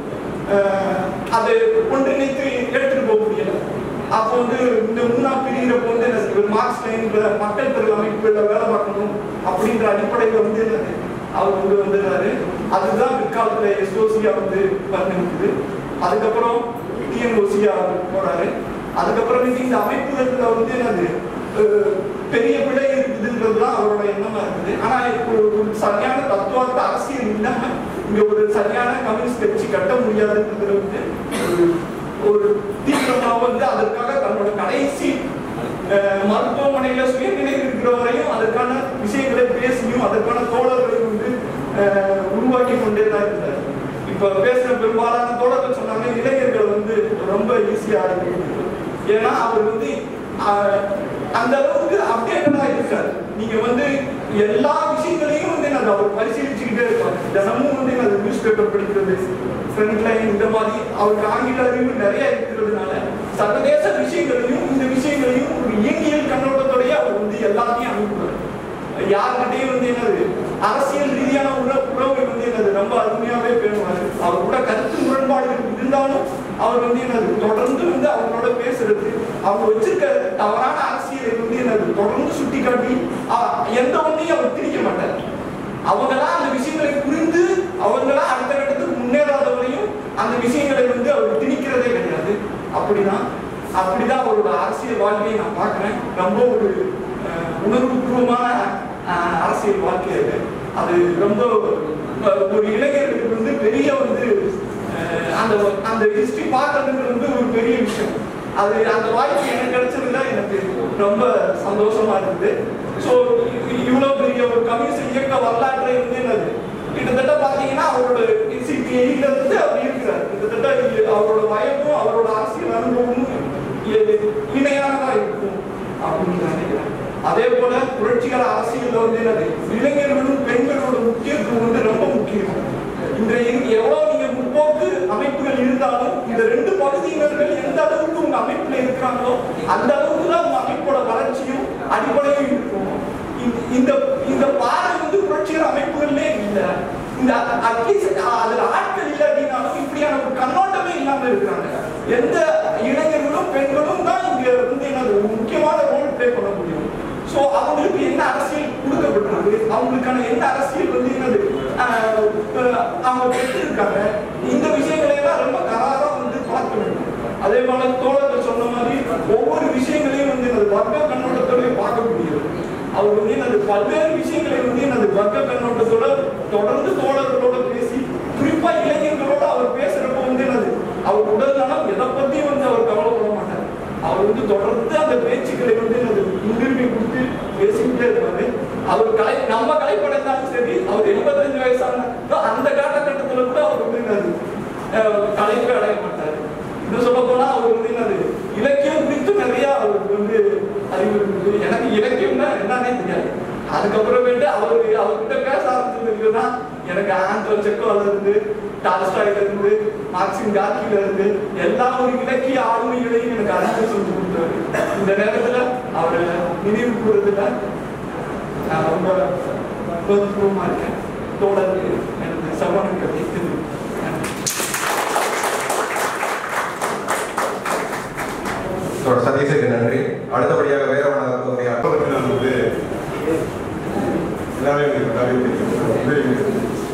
அஹ், அதை ஒன்றிணைத்து எடுத்துட்டு போக முடியல அப்போ வந்து இந்த மூணாம் பிரிகிறப்போ வந்து என்னது இவர் மார்க்ஸ் லைன்ல மக்கள் திரள் அமைப்புல வேலை பார்க்கணும் அப்படின்ற அடிப்படையில வந்து என்னது அவர் வந்து வந்துடுறாரு அதுதான் பிற்காலத்துல எஸ்ஓசியா வந்து பண்ணிருக்குது அதுக்கப்புறம் டிஎன்ஓசியா போறாரு அதுக்கப்புறம் இந்த அமைப்புகள்ல வந்து என்னது அஹ், பெரிய பிழை இருக்குதுன்றதுதான் அவரோட எண்ணமா இருக்குது ஆனா இப்போ ஒரு சரியான தத்துவார்த்த அரசியல் இல்லாம இங்க ஒரு சரியான கம்யூனிஸ்ட் கட்சி கட்ட முடியாதுன்றதுல வந்து ஒரு- ஒரு தீவிரமா வந்து அதற்காக தன்னோட கடைசி அஹ், மருத்துவமனையில சுயநினைவு இருக்கிற வரையும் அதற்கான விஷயங்களை பேசியும் அதற்கான தோழர்களை வந்து அஹ், உருவாக்கி கொண்டே தான் இருந்தார் இப்ப பேசுற பெரும்பாலான தோழர்கள் சொன்னாங்க இளைஞர்கள் வந்து ரொம்ப ஈஸியா இருக்கு ஏன்னா அவர் வந்து அஹ், அந்த அளவுக்கு அப்டேட்டடா இருக்காரு நீங்க வந்து எல்லா விஷயங்களையும் வந்து நான் அவர் பரிசீலிச்சுக்கிட்டே இருப்பார் தினமும் வந்து நான் நியூஸ் பேப்பர் படிக்கிறது ஃப்ரண்ட் லைன் இந்த மாதிரி அவருக்கு ஆங்கில அறிவு நிறைய இருக்கிறதுனால சர்வதேச விஷயங்களையும் இந்த விஷயங்களையும் ஒரு இயங்கியல் கண்ணோட்டத்தோடய அவர் வந்து எல்லாத்தையும் அனுப்புவார் யார்கிட்டயும் வந்து என்னது அரசியல் ரீதியான உறவு உறவை வந்து என்னது ரொம்ப அருமையாவே பேணுவாரு அவர் கூட கருத்து முரண்பாடுகள் இருந்தாலும் அவர் வந்து என்னது தொடர்ந்து வந்து அவங்களோட பேசுறது அவங்க வச்சிருக்க தவறான அரசியலை வந்து என்னது தொடர்ந்து சுட்டி காட்டி அ- எந்த ஒன்றையும் அவர் திணிக்க மாட்டார் அவங்களா அந்த விஷயங்களை புரிந்து அவங்களா அடுத்த கட்டத்துக்கு முன்னேறாத வரையும் அந்த விஷயங்களை வந்து அவர் திணிக்கிறதே கிடையாது அப்படிதான் அப்படிதான் அவரோட அரசியல் வாழ்க்கையை நான் பார்க்கிறேன் ரொம்ப ஒரு அஹ், உணர்வுபூர்வமான அஹ், அரசியல் வாழ்க்கை அது அது ரொம்ப அஹ், ஒரு இளைஞர்களுக்கு வந்து பெரிய வந்து அஹ், அந்த அந்த ஹிஸ்டரி பார்க்கறதுன்றது வந்து ஒரு பெரிய விஷயம் அது அந்த வாய்ப்பு எனக்கு கிடைச்சதுல எனக்கு ரொம்ப சந்தோஷமா இருக்குது ஸோ இவ்வளவு பெரிய ஒரு கம்யூனிஸ்ட் இயக்க வரலாற்றை வந்து என்னது கிட்டத்தட்ட பாத்தீங்கன்னா அவரோட சிபிஐல இருந்து அவர் இருக்கிறார் கிட்டத்தட்ட இது அவரோட வயதும் அவரோட அரசியல் அனுபவமும் இ- இணையானதா இருக்கும் அப்படின்னு நான் நினைக்கிறேன் அதே போல புரட்சிகர அரசியல்ல வந்து என்னது இளைஞர்களும் பெண்களோட முக்கியத்துவம் வந்து ரொம்ப முக்கியம் இன்றைய எவ்வளவு நீங்க முற்போக்கு அமைப்புகள் இருந்தாலும் இந்த ரெண்டு பகுதியினர்கள் எந்த அளவுக்கு உங்க அமைப்புல இருக்கிறாங்களோ அந்த அளவுக்கு தான் உங்க அமைப்போட வளர்ச்சியும் அடிப்படையும் இருக்கும் இந்த- இந்த இந்த பார்வை வந்து புரட்சிகர அமைப்புகள்லே இல்ல இந்த அட்லீஸ்ட் அதுல ஆட்கள் இல்ல அப்படின்னாலும் இப்படியான ஒரு கண்ணோட்டமே இல்லாம இருக்கிறாங்க எந்த இளைஞர்களும் பெண்களும் தான் இங்க வந்து என்னது ஒரு முக்கியமான ரோல் ப்ளே பண்ண முடியும் சோ அவங்களுக்கு என்ன அரசியல் கொடுக்கப்பட்டிருக்கு அவங்களுக்கான என்ன அரசியல் வந்து என்னது ஆஹ், ஆஹ், அவங்க பெற்றிருக்காங்க இந்த விஷயங்களை எல்லாம் ரொம்ப கராரா வந்து பார்க்க வேண்டும் அதே போல தோழர்கள் சொன்ன மாதிரி ஒவ்வொரு விஷயங்களையும் வந்து எனது வர்க்க கண்ணோட்டத்தோட பார்க்க முடியும் அவர் வந்து எனது பல்வேறு விஷயங்களை வந்து எனது வர்க்க கண்ணோட்டத்தோட தொடர்ந்து தோழர்களோட பேசி குறிப்பா இளைஞர்களோட அவர் பேசுறப்ப வந்து என்னது அவர் உடல் நலம் எதை பத்தியும் வந்து அவர் கவலைப்பட மாட்டார் அவர் வந்து தொடர்ந்து அந்த பேச்சுக்களை வந்து எனது முன்னுரிமை கொடுத்து பேசிக்கிட்டே இருப்பாரு அவர் கலை நம்ம கலைப்படைந்தாலும் சரி அவர் எண்பத்தஞ்சு வயசான அந்த காலகட்டத்துல கூட அவர் வந்து என்னது அஹ், கலைப்பு அடைய மாட்டார் இன்னும் சொல்ல போனா அவர் வந்து என்னது இலக்கியம் குறித்து நிறைய அவருக்கு வந்து அறிவு இருக்குது எனக்கு இலக்கியம்னா என்னன்னே தெரியாது அதுக்கப்புறமேட்டு அவர் அவர்கிட்ட பேச ஆரம்பிச்சதுக்கு தான் எனக்கு ஆண்டல் செக்கோல இருந்து டால்ஸ்டாயில இருந்து மார்க்சின் கார்கில இருந்து எல்லா ஒரு இலக்கிய ஆளுமைகளையும் எனக்கு அறிந்து சொல்லி கொடுத்தாரு இந்த நேரத்துல அவரை நினைவு கூறுறதுல நான் ரொம்ப கோபமா இருக்கேன் தோழருக்கு எனக்கு சவாலுக்கு நன்றி தொடர் சதீஷுக்கு நன்றி அடுத்தபடியாக வேறவனாக உரையாற்ற அப்போதைக்கு நான் வந்து எல்லாமே எனக்கு நல்லாவே தெரியும் வந்து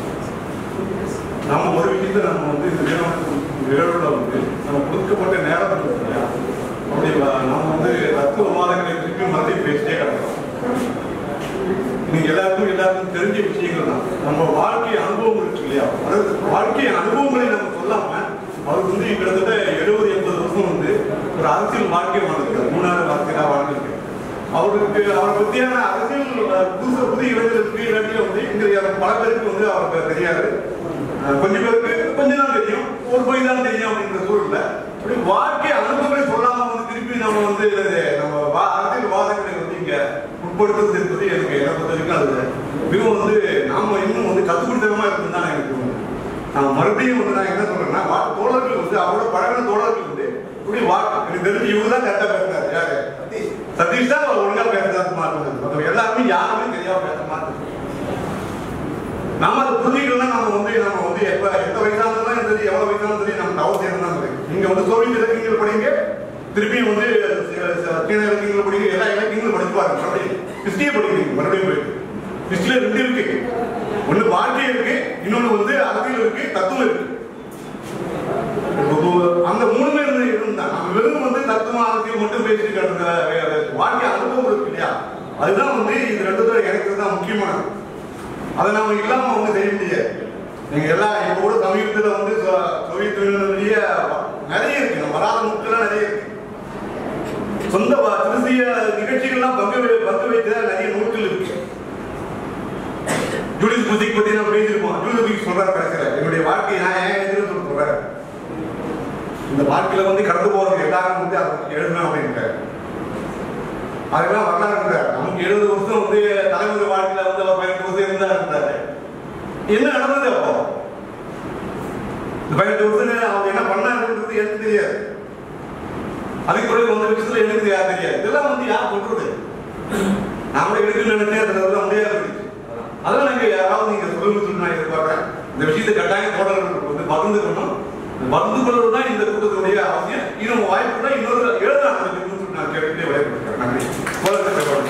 நம்ம ஒரு விஷயத்தை நம்ம வந்து இந்த நிறுவனம் நிகழ்வுல வந்து நம்ம கொடுக்கப்பட்ட நேரம் இருக்கு இல்லையா? அப்படி வ- நம்ம வந்து தத்துவவாதங்களை திருப்பி மறுபடி பேசிட்டே கிடக்கிறோம் இன்னைக்கு எல்லாருக்கும் எல்லாருக்கும் தெரிஞ்ச விஷயங்கள் தான் நம்ம வாழ்க்கை அனுபவம் இருக்கு இல்லையா அதாவது வாழ்க்கை அனுபவங்களை நம்ம சொல்லாம அவருக்கு வந்து கிட்டத்தட்ட எழுபது எண்பது வருஷம் வந்து ஒரு அரசியல் வாழ்க்கை வாழ்ந்துருக்காரு மூணாவது வாழ்க்கையாக வாழ்ந்துருக்கு அவருக்கு அவரை பத்தியான அரசியல் அஹ், புதுசு புதிய இளைஞர்களுக்கு இல்லாட்டியும் வந்து இங்க பல பேருக்கு வந்து அவருக்கு தெரியாது அஹ், கொஞ்சம் பேருக்கு கொஞ்சம் தான் தெரியும் ஒரு போய் தான் தெரியும் அப்படின்ற சூழல்ல அப்படி வாழ்க்கை அனுபவங்களை சொல்லாம வந்து திருப்பி நம்ம வந்து நம்ம வா- அரசியல் வாதங்களை வந்து இங்க உட்படுத்துறது என்பது எனக்கு என்ன பொறுத்த வரைக்கும் அது மிகவும் வந்து நாம இன்னும் வந்து கத்துக் கொடுத்தவமா இருக்குன்னு தான் எனக்கு தோணுது நான் மறுபடியும் வந்து நான் என்ன சொல்றேன்னா வா- தோழர்கள் வந்து அவரோட பழகின தோழர்கள் வந்து இப்படி வா எனக்கு தெரிஞ்சு இவங்க தான் கரெக்டா பேசுறாரு யாரு சதீஷ் தான் அவர் ஒழுங்கா பேசுறாரு மாதிரி மற்றவங்க எல்லாருமே யாருமே தெரியாம பேச மாட்டாங்க நாம அதை புரிஞ்சுக்கலாம் நம்ம வந்து நம்ம வந்து எப்ப எந்த வயசானாலும் சரி எவ்வளவு வயசானாலும் சரி நம்ம அவசியம் தான் இருக்கு நீங்க வந்து சோவியத் இலக்கியங்கள் படிங்க திருப்பியும் வந்து ச- ச- சீன இலக்கியங்கள் படிங்க எல்லா இலக்கியங்களும் படிச்சு பாருங்க மறுபடியும் ஹிஸ்டரியை படிக்கிறீங்க மறுபடியும் போயிட்டு ஹிஸ்டரியில ரெண்டு இருக்கு ஒண்ணு வாழ்க்கை இருக்கு இன்னொன்னு வந்து அரசியல் இருக்கு தத்துவம் இருக்கு இப்போ அந்த மூணுமே இருந்து இருந்தா நம்ம வெறும் வந்து தத்துவம் அரசியல் மட்டும் பேசிட்டு கிடந்த வாழ்க்கை அனுபவம் இருக்கு இல்லையா அதுதான் வந்து இது ரெண்டு பேரும் எனக்கு தான் முக்கியமானது அதை நாம இல்லாம வந்து செய்ய முடியாது நீங்க எல்லாம் இப்ப கூட சமீபத்துல வந்து சோ- சோவியத் யூனியனுடைய நிறைய இருக்கு நம்ம வராத முக்கெல்லாம் நிறைய இருக்கு சொந்த வ- திருசிய நிகழ்ச்சிகள்லாம் பங்கு வை- பங்கு வைத்த நிறைய நூல்கள் இருக்கு ஜூலியஸ் புத்திக் பத்தி நான் பேசியிருப்போம் ஜூலியஸ் புத்திக் சொல்றாரு கடைசியில என்னுடைய வாழ்க்கை நான் ஏன் எழுதுன்னு சொல்லி சொல்றாரு இந்த வாழ்க்கையில வந்து கடந்து போறது எல்லாரும் வந்து அதை பத்தி எழுதணும் அப்படின்ட்டு அதெல்லாம் வரலாறு இருந்தார் நமக்கு எழுபது வருஷம் வந்து தலைமுறை வாழ்க்கையில வந்து அவர் பதினெட்டு வருஷம் இருந்தா இருந்தாரு என்ன நடந்தது அப்போ இந்த பதினெட்டு வருஷம் அவங்க என்ன பண்ணாருன்றது எனக்கு தெரியாது அதுக்கு பிறகு வந்த விஷயத்துல எனக்கு யார் தெரியாது இதெல்லாம் வந்து யார் சொல்றது நாமளே எடுக்கணும்னு நினைச்சேன் அதுல எல்லாம் முடியாது போயிடுச்சு. அதெல்லாம் நீங்க யாராவது நீங்க சொல்லுங்க சொல்லி நான் எதிர்பார்க்கிறேன் இந்த விஷயத்தை கட்டாயம் தொடர்கள் வந்து பகிர்ந்துக்கணும் பகிர்ந்து கொள்வது தான் இந்த கூட்டத்தினுடைய அவசியம் இன்னும் வாய்ப்பு தான் இன்னொரு எழுதலாம் அந்த சொல்லி நான் கேட்டுக்கிட்டே விளையாடுறேன் நன்றி போல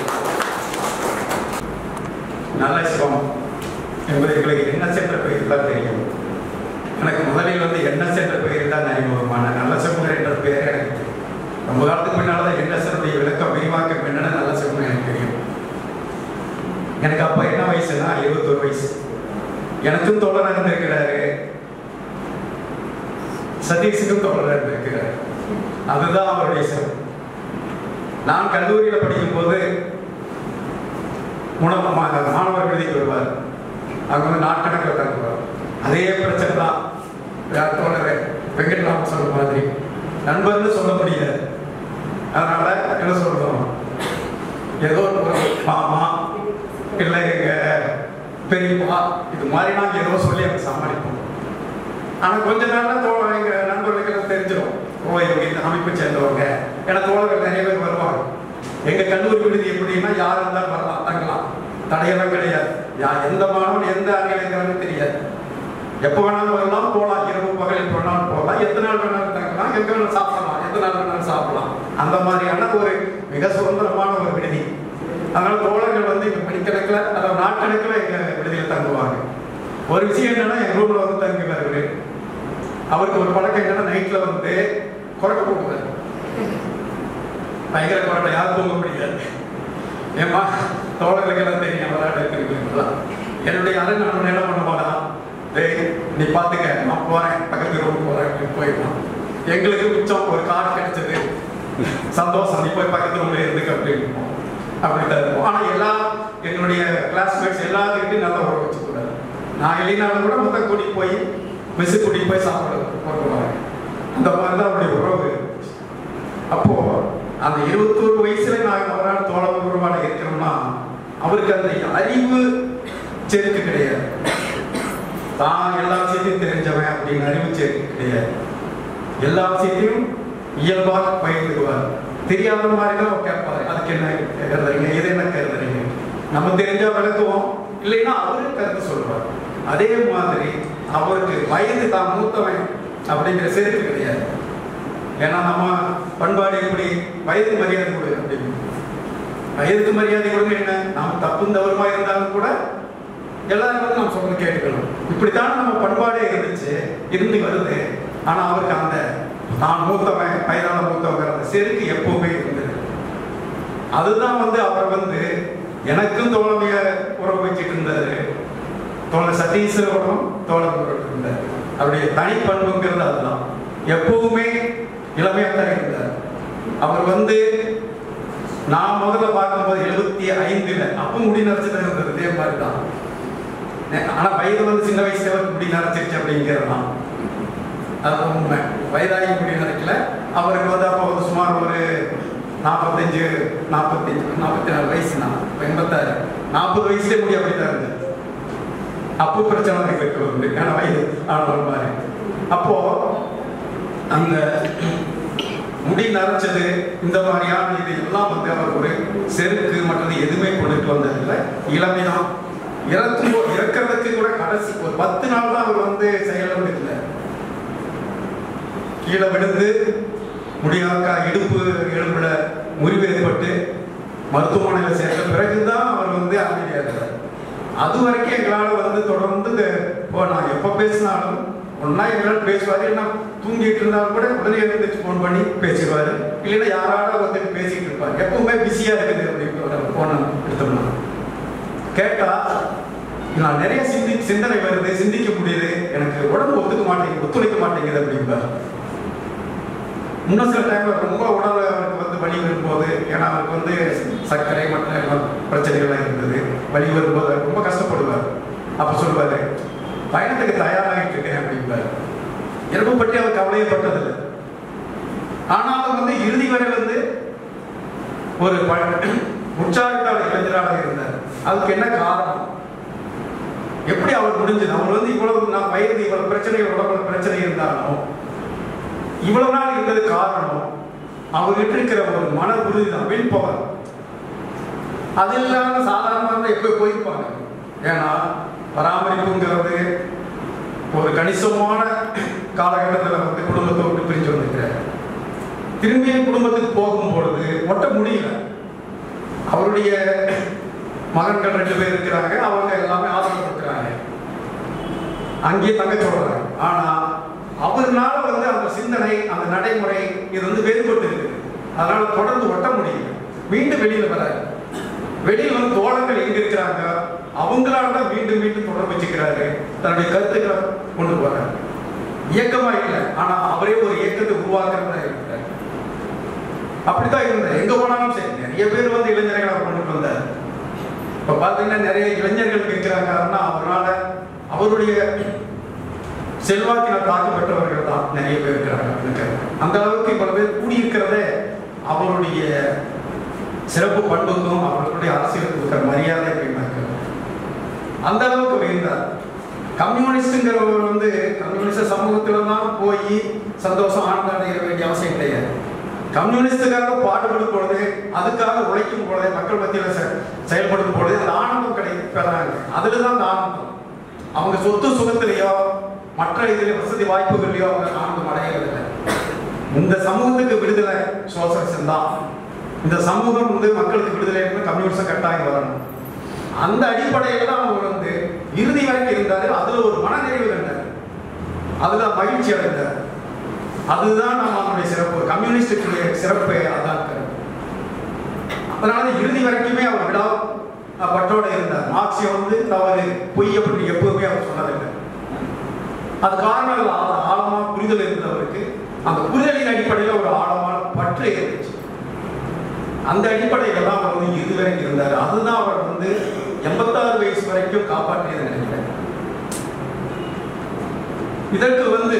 நல்ல சிவம் என்பது எங்களுக்கு என்ன சென்ற பெயர் தான் தெரியும் எனக்கு முதலில் வந்து என்ன சென்ற பெயர் தான் அறிமுகமான நல்ல சிவம் என்ற பெயர் எனக்கு தெரியும். ரொம்ப காலத்துக்கு முன்னால தான் என்ன சென்னுடைய விளக்கம் விரிவாக்கம் என்னன்னு நல்ல சிவம் எனக்கு தெரியும் எனக்கு அப்ப என்ன வயசுனா இருபத்தொரு வயசு எனக்கும் தோழர் இருந்திருக்கிறாரு சதீஷுக்கும் தோழர் இருந்திருக்கிறாரு அதுதான் அவருடைய சிறப்பு நான் கல்லூரியில் படிக்கும்போது உணவு மா- மாணவர் விடுதிக்கு வருவார் அவங்க வந்து நாட்கணக்கில் தங்குவார் அதே பிரச்சனை தான் யார் தோழர் வெங்கட்ராமன் சொல்ற மாதிரி நண்பர்னு சொல்ல முடியாது அதனால என்ன சொல்றோம் ஏதோ ஒரு மாமா இல்லை எங்க பெரியப்பா இது மாதிரி நாங்கள் ஏதோ சொல்லி அவங்க சமாளிப்போம் ஆனா கொஞ்ச நாள்ல தோழர் எங்க நண்பர்களுக்கு எல்லாம் தெரிஞ்சிடும் ஓ இவங்க இந்த அமைப்பை சேர்ந்தவங்க ஏன்னா தோழர்கள் நிறைய பேர் வருவாங்க எங்க கல்லூரி விடுதி எப்படின்னா யார் இருந்தாலும் வரலாம் தங்கலாம் தடையெல்லாம் கிடையாது யா எந்த மாணவன் எந்த அணியில் இருக்கிறான்னு தெரியாது எப்போ வேணாலும் வரலாம் போகலாம் இரவு பகல் எப்போ வேணாலும் போகலாம் எத்தனை நாள் வேணாலும் தங்கலாம் எங்க வேணாலும் சாப்பிடலாம் எத்தனை நாள் வேணாலும் சாப்பிடலாம் அந்த மாதிரியான ஒரு மிக சுதந்திரமான ஒரு விடுதி அதனால தோழர்கள் வந்து இங்க மணிக்கணக்கில் அதாவது நாட்கணக்கில் எங்க விடுதியில் தங்குவாங்க ஒரு விஷயம் என்னன்னா என் ரூம்ல வந்து தங்குவாரு அவருக்கு ஒரு பழக்கம் என்னன்னா நைட்ல வந்து குறைக்க போடுவார் பயங்கர குறைக்க யாரும் தூங்க முடியாது ஏமா தோழர்களுக்கு எல்லாம் தெரியும் விளையாட இருக்கிறீங்களா என்னுடைய அறை நான் என்ன பண்ண மாட்டான் டேய் நீ பாத்துக்க நான் போறேன் பக்கத்து ரூம் போறேன் அப்படின்னு போயிடலாம் எங்களுக்கு மிச்சம் ஒரு கார் கிடைச்சது சந்தோஷம் நீ போய் பக்கத்து ரூம்ல இருந்துக்க அப்படின்னு அப்படித்தான் இருக்கும் ஆனா எல்லா என்னுடைய கிளாஸ்மேட்ஸ் எல்லாத்துக்கிட்டையும் நல்லா உறவு வச்சுக்கூடாது நான் இல்லைனாலும் கூட மொத்தம் கூட்டிட்டு போய் மெஸ்ஸு கூட்டிட்டு போய் சாப்பிட போடுவாங்க அந்த மாதிரி தான் அவருடைய உறவு அப்போ அந்த இருபத்தோரு வயசுல நான் அவரால் தோழ உருவாட இருக்கிறோம்னா அவருக்கு அந்த அறிவு செருக்கு கிடையாது தான் எல்லா விஷயத்தையும் தெரிஞ்சவன் அப்படின்னு அறிவு செருக்கு கிடையாது எல்லா விஷயத்தையும் இயல்பாக பகிர்ந்துக்குவார் தெரியாத மாதிரி தான் அவர் கேட்பாரு அதுக்கு என்ன கருதுறீங்க இது என்ன கருதுறீங்க நம்ம தெரிஞ்சா விளக்குவோம் இல்லைன்னா அவரு கருத்து சொல்றார் அதே மாதிரி அவருக்கு வயது தான் மூத்தவன் அப்படிங்கிற செருக்கு கிடையாது ஏன்னா நம்ம பண்பாடு எப்படி வயது மரியாதை கொடு அப்படின்னு வயதுக்கு மரியாதை கொடுங்க என்ன நாம் தப்பும் தவறுமா இருந்தாலும் கூட எல்லாரும் வந்து நம்ம சொல்றது கேட்டுக்கணும் இப்படித்தான் நம்ம பண்பாடே இருந்துச்சு இருந்து வருது ஆனா அவருக்கு அந்த நான் மூத்தவன் வயதான மூத்தவங்க அந்த செருக்கு எப்பவுமே இருந்தது அதுதான் வந்து அவர் வந்து எனக்கும் தோழமைய உறவு வச்சுட்டு இருந்தாரு தோழர் சதீஷரோடும் தோழர் இருந்தார் அவருடைய தனிப்பண்புங்கிறது அதுதான் எப்பவுமே இளமையாக தான் இருந்தார் அவர் வந்து நான் முதல்ல பார்க்கும்போது எழுபத்தி ஐந்துல அப்போ முடி நரைச்சிட்டு இருந்தது இதே மாதிரி தான் ஆனா வயது வந்து சின்ன வயசுல அவருக்கு முடி நரைச்சிருச்சு அப்படிங்கிறது தான் அதுதான் உண்மை வயதாகி முடி நரைக்கல அவருக்கு வந்து அப்போ வந்து சுமார் ஒரு நாற்பத்தஞ்சு நாற்பத்தஞ்சு நாற்பத்தி நாலு வயசு நான் இப்போ எண்பத்தாறு நாற்பது வயசுலேயே முடி அப்படி தான் இருந்தது அப்போ பிரச்சனை எங்களுக்கு வந்து ஏன்னா வயது ஆனவர் மாதிரி அப்போ அந்த முடி நரைச்சது இந்த மாதிரியான இது எல்லாம் வந்து அவர் ஒரு செருக்கு மற்றது எதுவுமே கொண்டுட்டு வந்ததில்லை இளமைதான் இறக்கும் போ- இறக்கறதுக்கு கூட கடைசி ஒரு பத்து நாள் தான் அவர் வந்து செயலும் இல்லை கீழே விழுந்து முடியாக்கா இடுப்பு எலும்புல முறிவு ஏற்பட்டு மருத்துவமனையில் சேர்த்த பிறகுதான் அவர் வந்து அமைதியாகிறார் அது வரைக்கும் எங்களால் வந்து தொடர்ந்து இந்த- இப்போ நான் எப்போ பேசினாலும் ஒன்றா எங்களால் பேசுவார் இல்லைன்னா தூங்கிட்டு இருந்தாலும் கூட உடனே எழுந்திரிச்சு ஃபோன் பண்ணி பேசிடுவார் இல்லைன்னா யாராவது வந்து பேசிட்டு இருப்பார் எப்பவுமே பிஸியாக இருக்குது அப்படின்னு ஃபோனை எடுத்தோம்னா கேட்டா நான் நிறைய சிந்தி சிந்தனை வருது சிந்திக்க முடியுது எனக்கு உடம்பு ஒத்துக்க மாட்டேங்குது ஒத்துழைக்க மாட்டேங்குது அப்படிம்பார் இன்னும் சில டைம்ல ரொம்ப உடல் அவருக்கு வந்து வலி வரும்போது ஏன்னா அவருக்கு வந்து சர்க்கரை மற்ற பிரச்சனைகள்லாம் இருந்தது வலி வரும்போது அவர் ரொம்ப கஷ்டப்படுவார் அப்ப சொல்லுவாரு பயணத்துக்கு தயாராகிட்டு இருக்கேன் அப்படிம்பார் இறப்பு பற்றி அவர் கவலையப்பட்டதில்லை ஆனாலும் வந்து இறுதி வரை வந்து ஒரு ப- உற்சாகத்தால் இளைஞராக இருந்தார் அதுக்கு என்ன காரணம் எப்படி அவர் முடிஞ்சது அவர் வந்து இவ்வளவு நான் வயது இவ்வளவு பிரச்சனைகள் உடம்புல பிரச்சனை இருந்தாலும் இவ்வளவு நாள் இருந்தது காரணம் அவர்கிட்ட இருக்கிற ஒரு மன உறுதி தான் வில் பவர் அது இல்லாம சாதாரணமா இருந்தா எப்போ போயிருப்பாங்க ஏன்னா பராமரிப்புங்கிறது ஒரு கணிசமான காலகட்டத்தில் வந்து குடும்பத்தை விட்டு பிரிஞ்சு வந்திருக்கிறார் திரும்பியும் குடும்பத்துக்கு போகும் பொழுது ஒட்ட முடியல அவருடைய மகன்கள் ரெண்டு பேர் இருக்கிறாங்க அவங்க எல்லாமே ஆதரவு கொடுக்குறாங்க அங்கேயே தங்க சொல்றாங்க ஆனா அவர்னால வந்து அந்த சிந்தனை அந்த நடைமுறை இது வந்து வேறுபட்டு இருக்குது அதனால தொடர்ந்து ஒட்ட முடியல மீண்டும் வெளியில வராரு வெளியில வந்து தோழர்கள் எங்க இருக்கிறாங்க அவங்களால தான் மீண்டும் மீண்டும் தொடர்பு வச்சுக்கிறாரு தன்னுடைய கருத்துக்களை கொண்டு போறாரு இயக்கமா இல்லை ஆனா அவரே ஒரு இயக்கத்தை உருவாக்குறதா இருக்கிறார் அப்படித்தான் இருந்தார் எங்க போனாலும் சரி நிறைய பேர் வந்து இளைஞர்களை கொண்டு வந்தார் இப்ப பாத்தீங்கன்னா நிறைய இளைஞர்கள் இருக்கிறாங்கன்னா அவரால அவருடைய செல்வாக்கினால் தாக்கு பெற்றவர்கள் தான் நிறைய பேர் இருக்கிறாங்க இருக்கிறாங்க. அந்த அளவுக்கு இவ்வளவு பேர் கூடியிருக்கிறதே அவருடைய சிறப்பு பண்புக்கும் அவர்களுடைய அரசியலுக்கு இருக்கிற மரியாதை அப்படின்னா இருக்கிறது. அந்த அளவுக்கு உயர்ந்தார் கம்யூனிஸ்ட்ங்கிறவர் வந்து கம்யூனிஸ்ட் சமூகத்துல தான் போய் சந்தோஷம் ஆனந்தம் அடைய வேண்டிய அவசியம் கிடையாது கம்யூனிஸ்டுக்காக பாடுபடும் பொழுது அதுக்காக உழைக்கும் பொழுது மக்கள் மத்தியில் செ- செயல்படும் பொழுது அந்த ஆனந்தம் கிடை பெறாங்க அதுல தான் அந்த ஆனந்தம் அவங்க சொத்து சுகத்திலேயோ மற்ற இதில் வசதி வாய்ப்புகள்லையோ அவங்க ஆனந்தம் அடையறதில்லை இந்த சமூகத்துக்கு விடுதலை சோசலிசம் தான் இந்த சமூகம் வந்து மக்களுக்கு விடுதலை கம்யூனிஸ்டம் கட்டாயம் வரணும் அந்த அடிப்படையில் தான் அவர் வந்து இறுதி வரைக்கும் இருந்தாரு அதுல ஒரு மனநிறைவு கண்டார் அதுல மகிழ்ச்சி அடைந்தார் அதுதான் நம்ம அவனுடைய சிறப்பு கம்யூனிஸ்டுடைய சிறப்பே அதான் இருக்கிறது. அதனால இறுதி வரைக்குமே அவர் விடா அஹ், பற்றோட இருந்தார் மார்க்சியம் வந்து தவறு பொய் அப்படின்னு எப்பவுமே அவர் சொன்னதில்லை அது காரணம் இல்ல, ஆழ- ஆழமா புரிதல் இருந்தவருக்கு அந்த புரிதலின் அடிப்படையில் ஒரு ஆழமான பற்று இருந்துச்சு அந்த அடிப்படையில் தான் அவர் வந்து இறுதி வரைக்கும் இருந்தார் அதுதான் அவர் வந்து எண்பத்தாறு வயசு வரைக்கும் காப்பாற்றியது நினைக்கிறேன் இதற்கு வந்து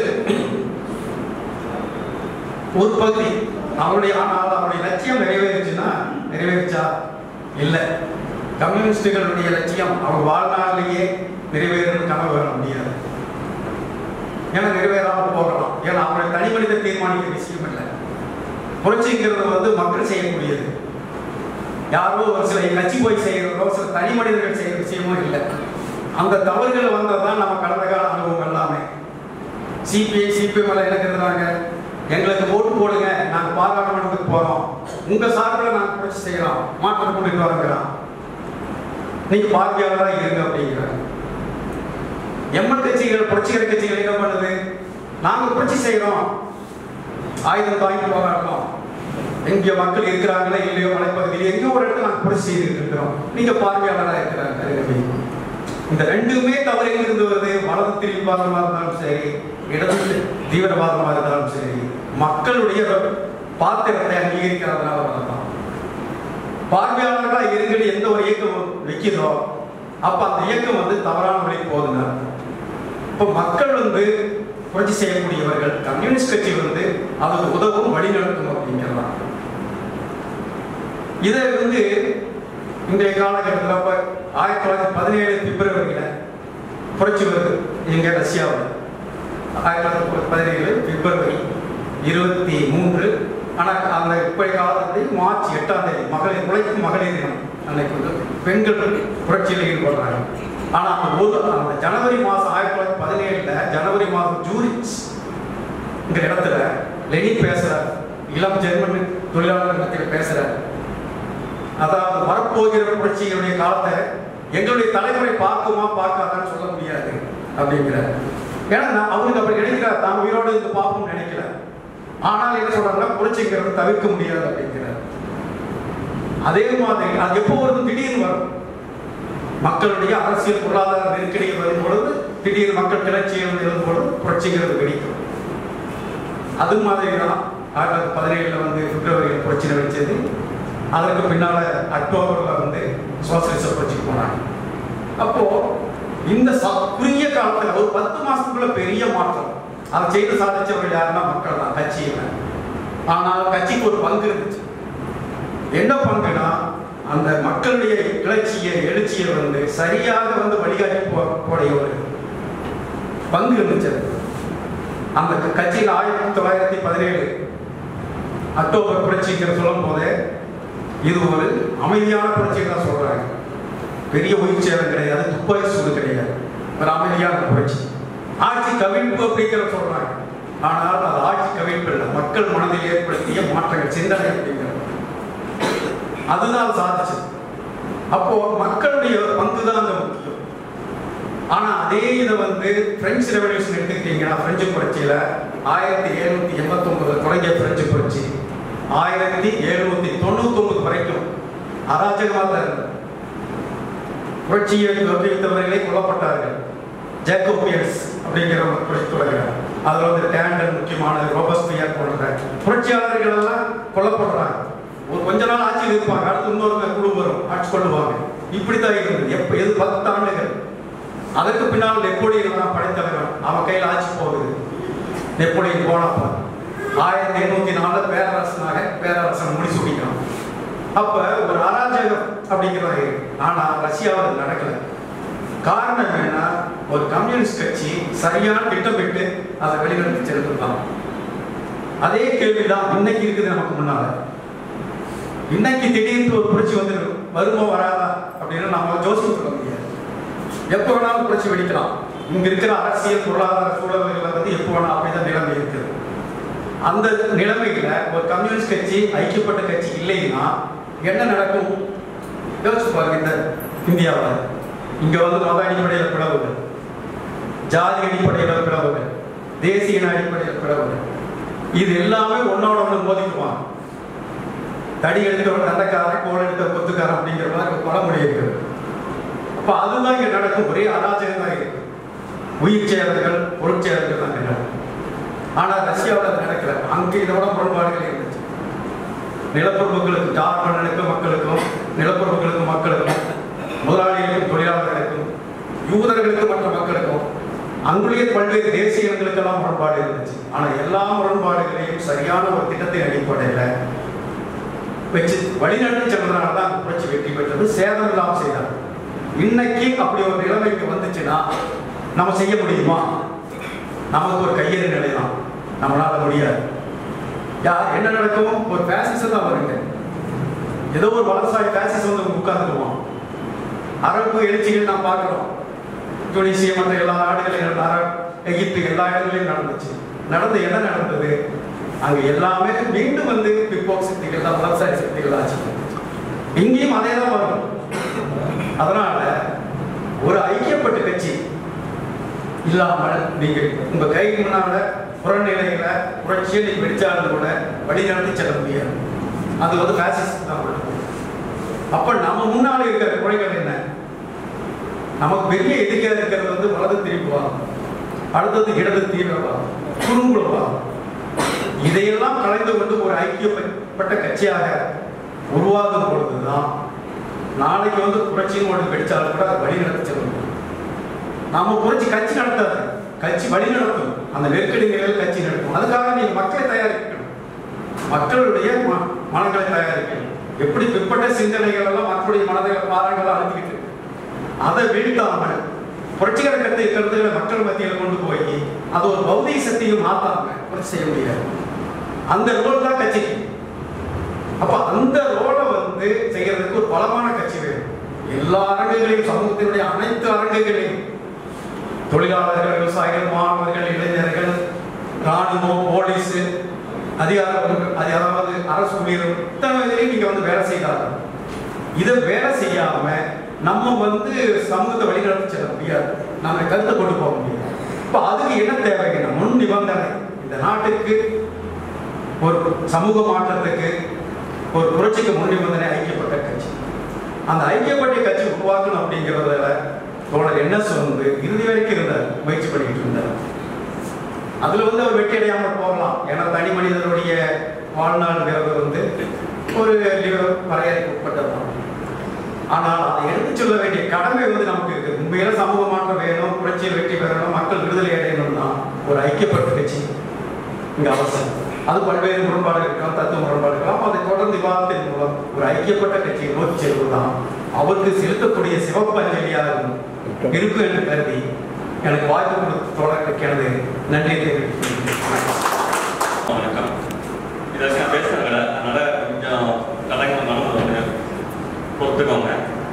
ஒரு பகுதி அவருடைய ஆனால் அவருடைய லட்சியம் நிறைவேறுச்சுன்னா நிறைவேறுச்சா இல்லை கம்யூனிஸ்டுகளுடைய லட்சியம் அவங்க வாழ்நாளிலேயே நிறைவேறும் கனவு வர முடியாது ஏன்னா நிறைவேறாம போகலாம் ஏன்னா அவருடைய தனி மனித தீர்மானிக்கிற விஷயம் இல்லை புரட்சிங்கிறது வந்து மக்கள் செய்யக்கூடியது யாரோ ஒரு சில கட்சி போய் செய்யறதோ சில தனி மனிதர்கள் செய்யற விஷயமும் இல்லை அந்த தவறுகள் வந்ததுதான் நம்ம கடந்த கால அனுபவம் எல்லாமே சிபிஐ சிபிஎம் எல்லாம் என்ன கருதுறாங்க எங்களுக்கு ஓட்டு போடுங்க நாங்க பாராளுமன்றத்துக்கு போறோம் உங்க சார்பில் நாங்க புரட்சி செய்யறோம் மாற்றம் கொண்டுட்டு வரங்கிறோம் நீங்க பார்வையாளராக இருங்க அப்படிங்கிறாங்க எம்எல் கட்சிகள் புரட்சிகர கட்சிகள் என்ன பண்ணுது நாங்க புரட்சி செய்யறோம் ஆயுதம் தாங்கி போராடுறோம் எங்க மக்கள் இருக்கிறாங்களோ இல்லையோ மலைப்பகுதியில் எங்கேயோ ஒரு இடத்துல நாங்க புரட்சி செய்துட்டு இருக்கிறோம் நீங்க பார்வையாளராக இருக்கிறாங்க இந்த ரெண்டுமே தவறு எங்கிருந்து வருது வலது தீவிரவாதமாக இருந்தாலும் சரி இடது தீவிரவாதமாக இருந்தாலும் சரி மக்களுடைய பாத்திரத்தை அங்கீகரிக்கிறதுனால வரலாம் பார்வையாளர்களா இருங்கன்னு எந்த ஒரு இயக்கம் வைக்கிறதோ அப்ப அந்த இயக்கம் வந்து தவறான வழி போகுதுங்க இப்போ மக்கள் வந்து புரட்சி செய்யக்கூடியவர்கள் கம்யூனிஸ்ட் கட்சி வந்து அதுக்கு உதவும் வழிநடத்தும் அப்படிங்கிறதான் இதை வந்து இன்றைய காலகட்டத்தில் இப்போ ஆயிரத்தி தொள்ளாயிரத்தி பதினேழு பிப்ரவரியில் புரட்சி வருது எங்க ரஷ்யாவில் ஆயிரத்தி தொள்ளாயிரத்தி பதினேழு பிப்ரவரி இருபத்தி மூன்று ஆனால் அந்த இப்படி காலத்தில் மார்ச் எட்டாம் தேதி மகளிர் உழைக்கும் மகளிர் தினம் அன்னைக்கு வந்து பெண்கள் புரட்சியில் ஈடுபடுறாங்க ஆனால் அந்த ஒரு அந்த ஜனவரி மாதம் ஆயிரத்தி தொள்ளாயிரத்தி பதினேழில் ஜனவரி மாதம் ஜூரிச் இந்த இடத்துல லெனின் பேசுறார் இளம் ஜெர்மன் தொழிலாளர் மத்தியில் பேசுறார் அதாவது வரப்போகிற புரட்சியினுடைய காலத்தை எங்களுடைய தலைமுறை பார்க்குமா பார்க்காதான்னு சொல்ல முடியாது அப்படிங்கிறார் ஏன்னா நான் அவருக்கு அப்படி நினைக்கிறார் தான் உயிரோடு இருந்து பார்ப்போம்னு நினைக்கல ஆனால் என்ன சொல்றாங்கன்னா புரட்சிங்கிறது தவிர்க்க முடியாது அப்படிங்கிறார் அதே மாதிரி அது எப்போ வரும் திடீர்னு வரும் மக்களுடைய அரசியல் பொருளாதார நெருக்கடி வரும் பொழுது திடீர் மக்கள் கிளர்ச்சி எழும் பொழுது புரட்சிங்கிறது வெடிக்கும் அது மாதிரி தான் ஆயிரத்தி தொள்ளாயிரத்தி பதினேழுல வந்து பிப்ரவரியில் புரட்சி நடிச்சது அதற்கு பின்னால அக்டோபர்ல வந்து சோசியலிச புரட்சிக்கு போனாங்க அப்போ இந்த ச- குறுகிய காலத்துல ஒரு பத்து மாசத்துக்குள்ள பெரிய மாற்றம் அதை செய்து சாதிச்சவர்கள் யாருன்னா மக்கள் தான் கட்சியில ஆனால் கட்சிக்கு ஒரு பங்கு இருந்துச்சு என்ன பங்குனா அந்த மக்களுடைய கிளர்ச்சியை எழுச்சியை வந்து சரியாக வந்து வழிகாட்டி போ- போடைய ஒரு பங்கு இருந்துச்சு அதுக்கு. அந்த கட்சியில் ஆயிரத்தி தொள்ளாயிரத்தி பதினேழு அக்டோபர் புரட்சிங்கிற சொல்லும் போதே இது ஒரு அமைதியான புரட்சி தான் சொல்றாங்க பெரிய உயிர் சேதம் கிடையாது துப்பாக்கி சூடு கிடையாது ஒரு அமைதியான புரட்சி ஆட்சி கவிழ்ப்பு அப்படிங்கிற சொல்றாங்க ஆனால் அது ஆட்சி கவிழ்ப்பு இல்லை மக்கள் மனதில் ஏற்படுத்திய மாற்றங்கள் சிந்தனை அப்படிங்கிறது அதுதான் சாதிச்சது அப்போ மக்களுடைய பங்கு தான் அங்க முக்கியம் ஆனா அதே இதை வந்து பிரெஞ்சு ரெவல்யூஷன் எடுத்துக்கிட்டீங்கன்னா பிரெஞ்சு புரட்சியில ஆயிரத்தி எழுநூத்தி எண்பத்தி ஒன்பது தொடங்கிய பிரெஞ்சு புரட்சி ஆயிரத்தி எழுநூத்தி தொண்ணூத்தி ஒன்பது வரைக்கும் அராஜகமா தான் இருந்தது புரட்சியை தோற்றுவித்தவர்களே கொல்லப்பட்டார்கள் ஜேக்கோபியன்ஸ் அப்படிங்கிற ஒரு புரட்சி தொடங்குறார் அதுல வந்து டேண்டன் முக்கியமான ரோபஸ்பியர் போன்ற புரட்சியாளர்கள் எல்லாம் கொல்லப்படுறாங்க ஒரு கொஞ்ச நாள் ஆட்சியில் இருப்பாங்க அடுத்து இன்னொரு குழு வரும் ஆட்சி கொள்ளுவாங்க இப்படித்தான் இருந்தது எப்ப எது பத்து ஆண்டுகள் அதற்கு பின்னால் நெப்போலியன் தான் படைத்தலைவன் அவன் கையில் ஆட்சி போகுது நெப்போலியன் போனப்ப ஆயிரத்தி எண்ணூத்தி நாலுல பேரரசனாக பேரரசன் முடிசூடிக்கிறான் அப்ப ஒரு அராஜகம் அப்படிங்கிறது இருக்கு. ஆனா ரஷ்யாவில் அது நடக்கல காரணம் என்னன்னா ஒரு கம்யூனிஸ்ட் கட்சி சரியான திட்டமிட்டு அதை வெளிநடத்தி செலுத்திருக்கான் அதே கேள்விதான் இன்னைக்கு இருக்குது நமக்கு முன்னால இன்னைக்கு திடீர்னு ஒரு புரட்சி வந்து வருமோ வராதா அப்படின்னு நம்ம ஜோசியம் சொல்ல முடியாது எப்போ வேணாலும் புரட்சி வெடிக்கலாம் இங்க இருக்கிற அரசியல் பொருளாதார சூழல்கள் வந்து எப்போ வேணாலும் அப்படிதான் நிலைமை இருக்குது அந்த நிலைமையில ஒரு கம்யூனிஸ்ட் கட்சி ஐக்கியப்பட்ட கட்சி இல்லைன்னா என்ன நடக்கும் யோசிச்சு பாருங்க இந்த இந்தியாவில் இங்க வந்து மத அடிப்படையில் பிளவுகள் ஜாதி அடிப்படையில் பிளவுகள் தேசிய இன அடிப்படையில் பிளவுகள் இது எல்லாமே ஒன்னோட ஒன்று மோதிக்குவாங்க தடி எடுத்தவன் தண்டக்காரன் கோல் எடுத்த கொத்துக்காரன் அப்படிங்கிற மாதிரி பழமொழி இருக்குது அப்ப அதுதான் இங்க நடக்கும் ஒரே அராஜகம் தான் இருக்கு உயிர் சேதங்கள் பொருட்சேதங்கள் தான் இங்க நடக்கும் ஆனா ரஷ்யாவில் அது நடக்கல அங்கே இதோட முரண்பாடுகள் இருந்துச்சு நிலப்பரப்புகளுக்கு ஜார் மன்னனுக்கும் மக்களுக்கும் நிலப்பரப்புகளுக்கும் மக்களுக்கும் முதலாளிகளுக்கும் தொழிலாளர்களுக்கும் யூதர்களுக்கும் மற்ற மக்களுக்கும் அங்குள்ளே பல்வேறு தேசிய இனங்களுக்கெல்லாம் முரண்பாடு இருந்துச்சு ஆனா எல்லா முரண்பாடுகளையும் சரியான ஒரு திட்டத்தின் அடிப்படையில் வச்சு வழிநடத்தி சென்றதுனால தான் அந்த புரட்சி வெற்றி பெற்றது சேதம் இல்லாமல் செய்தாங்க இன்னைக்கு அப்படி ஒரு நிலைமைக்கு வந்துச்சுன்னா நம்ம செய்ய முடியுமா நமக்கு ஒரு கையெழு நிலை தான் நம்மளால முடியாது யார் என்ன நடக்கும் ஒரு பேசிசம் தான் வருங்க ஏதோ ஒரு வலசாய் பேசிசம் வந்து உட்கார்ந்துருவோம் அரபு எழுச்சிகள் நாம் பார்க்கிறோம் துனிசிய மற்ற எல்லா நாடுகளிலும் அரப் எகிப்து எல்லா இடங்களிலும் நடந்துச்சு நடந்து என்ன நடந்தது அங்க எல்லாமே மீண்டும் வந்து பிற்போக்கு சக்திகள் தான் வலசாய் சக்திகள் ஆச்சு இங்கேயும் அதே தான் வரும் அதனால ஒரு ஐக்கியப்பட்ட கட்சி இல்லாமல் நீங்க உங்க கை முன்னால புறநிலையில புரட்சியை நீங்க வெடிச்சாலும் கூட வழிநடத்தி செல்ல முடியாது அது வந்து ஃபேசிஸ்ட் தான் பண்ணும். அப்ப நம்ம முன்னால இருக்கிற குறைகள் என்ன நமக்கு பெரிய எதிரியா இருக்கிறது வந்து வலது திரும்புவாங்க அடுத்தது இடது தீவிரவாதம் குறுங்குழுவாதம் இதையெல்லாம் கலைந்து கொண்டு ஒரு ஐக்கியப்பட்ட கட்சியாக உருவாகும் பொழுதுதான் நாளைக்கு வந்து புரட்சின்னு ஒன்று வெடிச்சாலும் கூட அதை வழி நடத்தி செல்ல முடியும் நாம புரட்சி கட்சி நடத்தாது கட்சி வழி நடத்தும் அந்த நெருக்கடி நிலையில் கட்சி நடத்தும் அதுக்காக நீங்க மக்களை தயாரிக்கணும் மக்களுடைய ம- மனங்களை தயாரிக்கணும் எப்படி பிற்பட்ட சிந்தனைகள் எல்லாம் மக்களுடைய மனதை பாரங்களை அழுத்திக்கிட்டு இருக்கு. அதை வீழ்த்தாம புரட்சிகர கருத்தை கருத்துக்களை மக்கள் மத்தியில் கொண்டு போய் அது ஒரு பௌதிக சக்தியும் மாத்தாம புரட்சி செய்ய முடியாது அந்த ரோல் தான் கட்சிக்கு அப்ப அந்த ரோலை வந்து செய்யறதுக்கு ஒரு பலமான கட்சி வேணும் எல்லா அரங்குகளையும் சமூகத்தினுடைய அனைத்து அரங்குகளையும் தொழிலாளர்கள் விவசாயிகள் மாணவர்கள் இளைஞர்கள் ராணுவம் போலீஸ் அதிகாரம் அது அதாவது அரசு ஊழியர் இத்தனை இதுலையும் நீங்க வந்து வேலை செய்தாங்க இதை வேலை செய்யாம நம்ம வந்து சமூகத்தை வழிநடத்தி செல்ல முடியாது நம்ம கருத்தை கொண்டு போக முடியாது இப்ப அதுக்கு என்ன தேவைன்னா முன் நிபந்தனை இந்த நாட்டுக்கு ஒரு சமூக மாற்றத்துக்கு ஒரு புரட்சிக்கு முன் நிபந்தனை ஐக்கியப்பட்ட கட்சி அந்த ஐக்கியப்பட்ட கட்சி உருவாக்கணும் அப்படிங்கிறதுல தோழர் என்ன வந்து இறுதி வரைக்கும் இருந்தார் முயற்சி பண்ணிட்டு இருந்தார் அதுல வந்து அவர் வெற்றி அடையாமல் போகலாம் ஏன்னா தனி மனிதனுடைய வாழ்நாள்ங்கிறது வந்து ஒரு லிவ- வரையறைக்கு உட்பட்டதுதான் ஆனால் அதை எடுத்து சொல்ல வேண்டிய கடமை வந்து நமக்கு இருக்கு உண்மையில சமூக மாற்றம் வேணும் புரட்சியில் வெற்றி பெறணும் மக்கள் விடுதலை அடையணும்னா ஒரு ஐக்கியப்பட்ட கட்சி இங்க அவசியம் அது பல்வேறு முரண்பாடுகள் இருக்கலாம் தத்துவ முரண்பாடு இருக்கலாம் அதை தொடர்ந்து விவாதத்தின் மூலம் ஒரு ஐக்கியப்பட்ட கட்சியை நோக்கி செல்வதுதான் அவருக்கு செலுத்தக்கூடிய சிவப்பு அஞ்சலியாக இருக்கும் என்று கருதி எனக்கு வாய்ப்பு கொடுத்து தொடர்க்கு எனது நன்றியை தெரிவித்துக் வணக்கம் இதை நான் பேசுறேன் அதனால கொஞ்சம் கலைஞர் நடந்து வந்து பொறுத்துக்கோங்க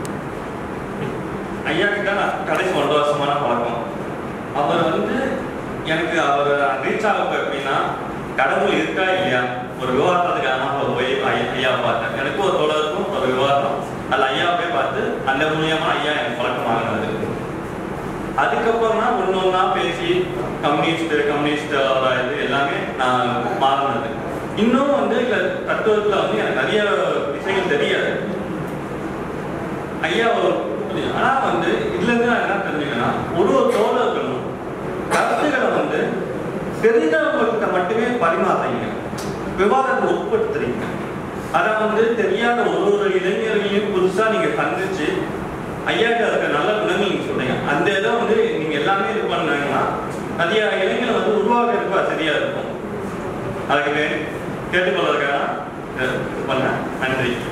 ஐயா கிட்ட நான் கடைசி ஒன்றரை வருஷமான பழக்கம் அவர் வந்து எனக்கு அவர் ரீச் ஆக எப்படின்னா கடவுள் இருக்கா இல்லையா ஒரு விவாதத்துக்காக நான் அப்ப போய் ஐயா ஐயாவை பார்த்தேன் எனக்கு ஒரு தொடருக்கும் ஒரு விவாதம் அதில் ஐயாவை போய் பார்த்து அந்த மூலியமா ஐயா எனக்கு பழக்கமானது அதுக்கப்புறம் தான் ஒன்று ஒன்றா பேசி கம்யூனிஸ்ட் கம்யூனிஸ்ட் இது எல்லாமே நான் மாறினது இன்னும் வந்து இந்த தத்துவத்தில் வந்து எனக்கு நிறைய விஷயங்கள் தெரியாது ஐயா ஒரு புரியுது. ஆனா வந்து இதுல இருந்து நான் என்ன தெரிஞ்சுக்கன்னா ஒரு ஒரு தோழர்களும் கருத்துக்களை வந்து தெரிந்தவங்கள்கிட்ட மட்டுமே பரிமாறுறீங்க விவாதத்தை உட்படுத்துறீங்க அதை வந்து தெரியாத ஒரு ஒரு இளைஞர்களையும் புதுசா நீங்க சந்திச்சு ஐயாட்ட இருக்க நல்ல குணங்கள் நீங்க சொல்றீங்க அந்த இதை வந்து நீங்க எல்லாமே இது பண்ணாங்கன்னா நிறைய இளைஞர்கள் வந்து உருவாக்குறதுக்கு அது சரியா இருக்கும் அதுக்கு வே- கேட்டுக்கொள்வதற்காக இது பண்ணேன் நன்றி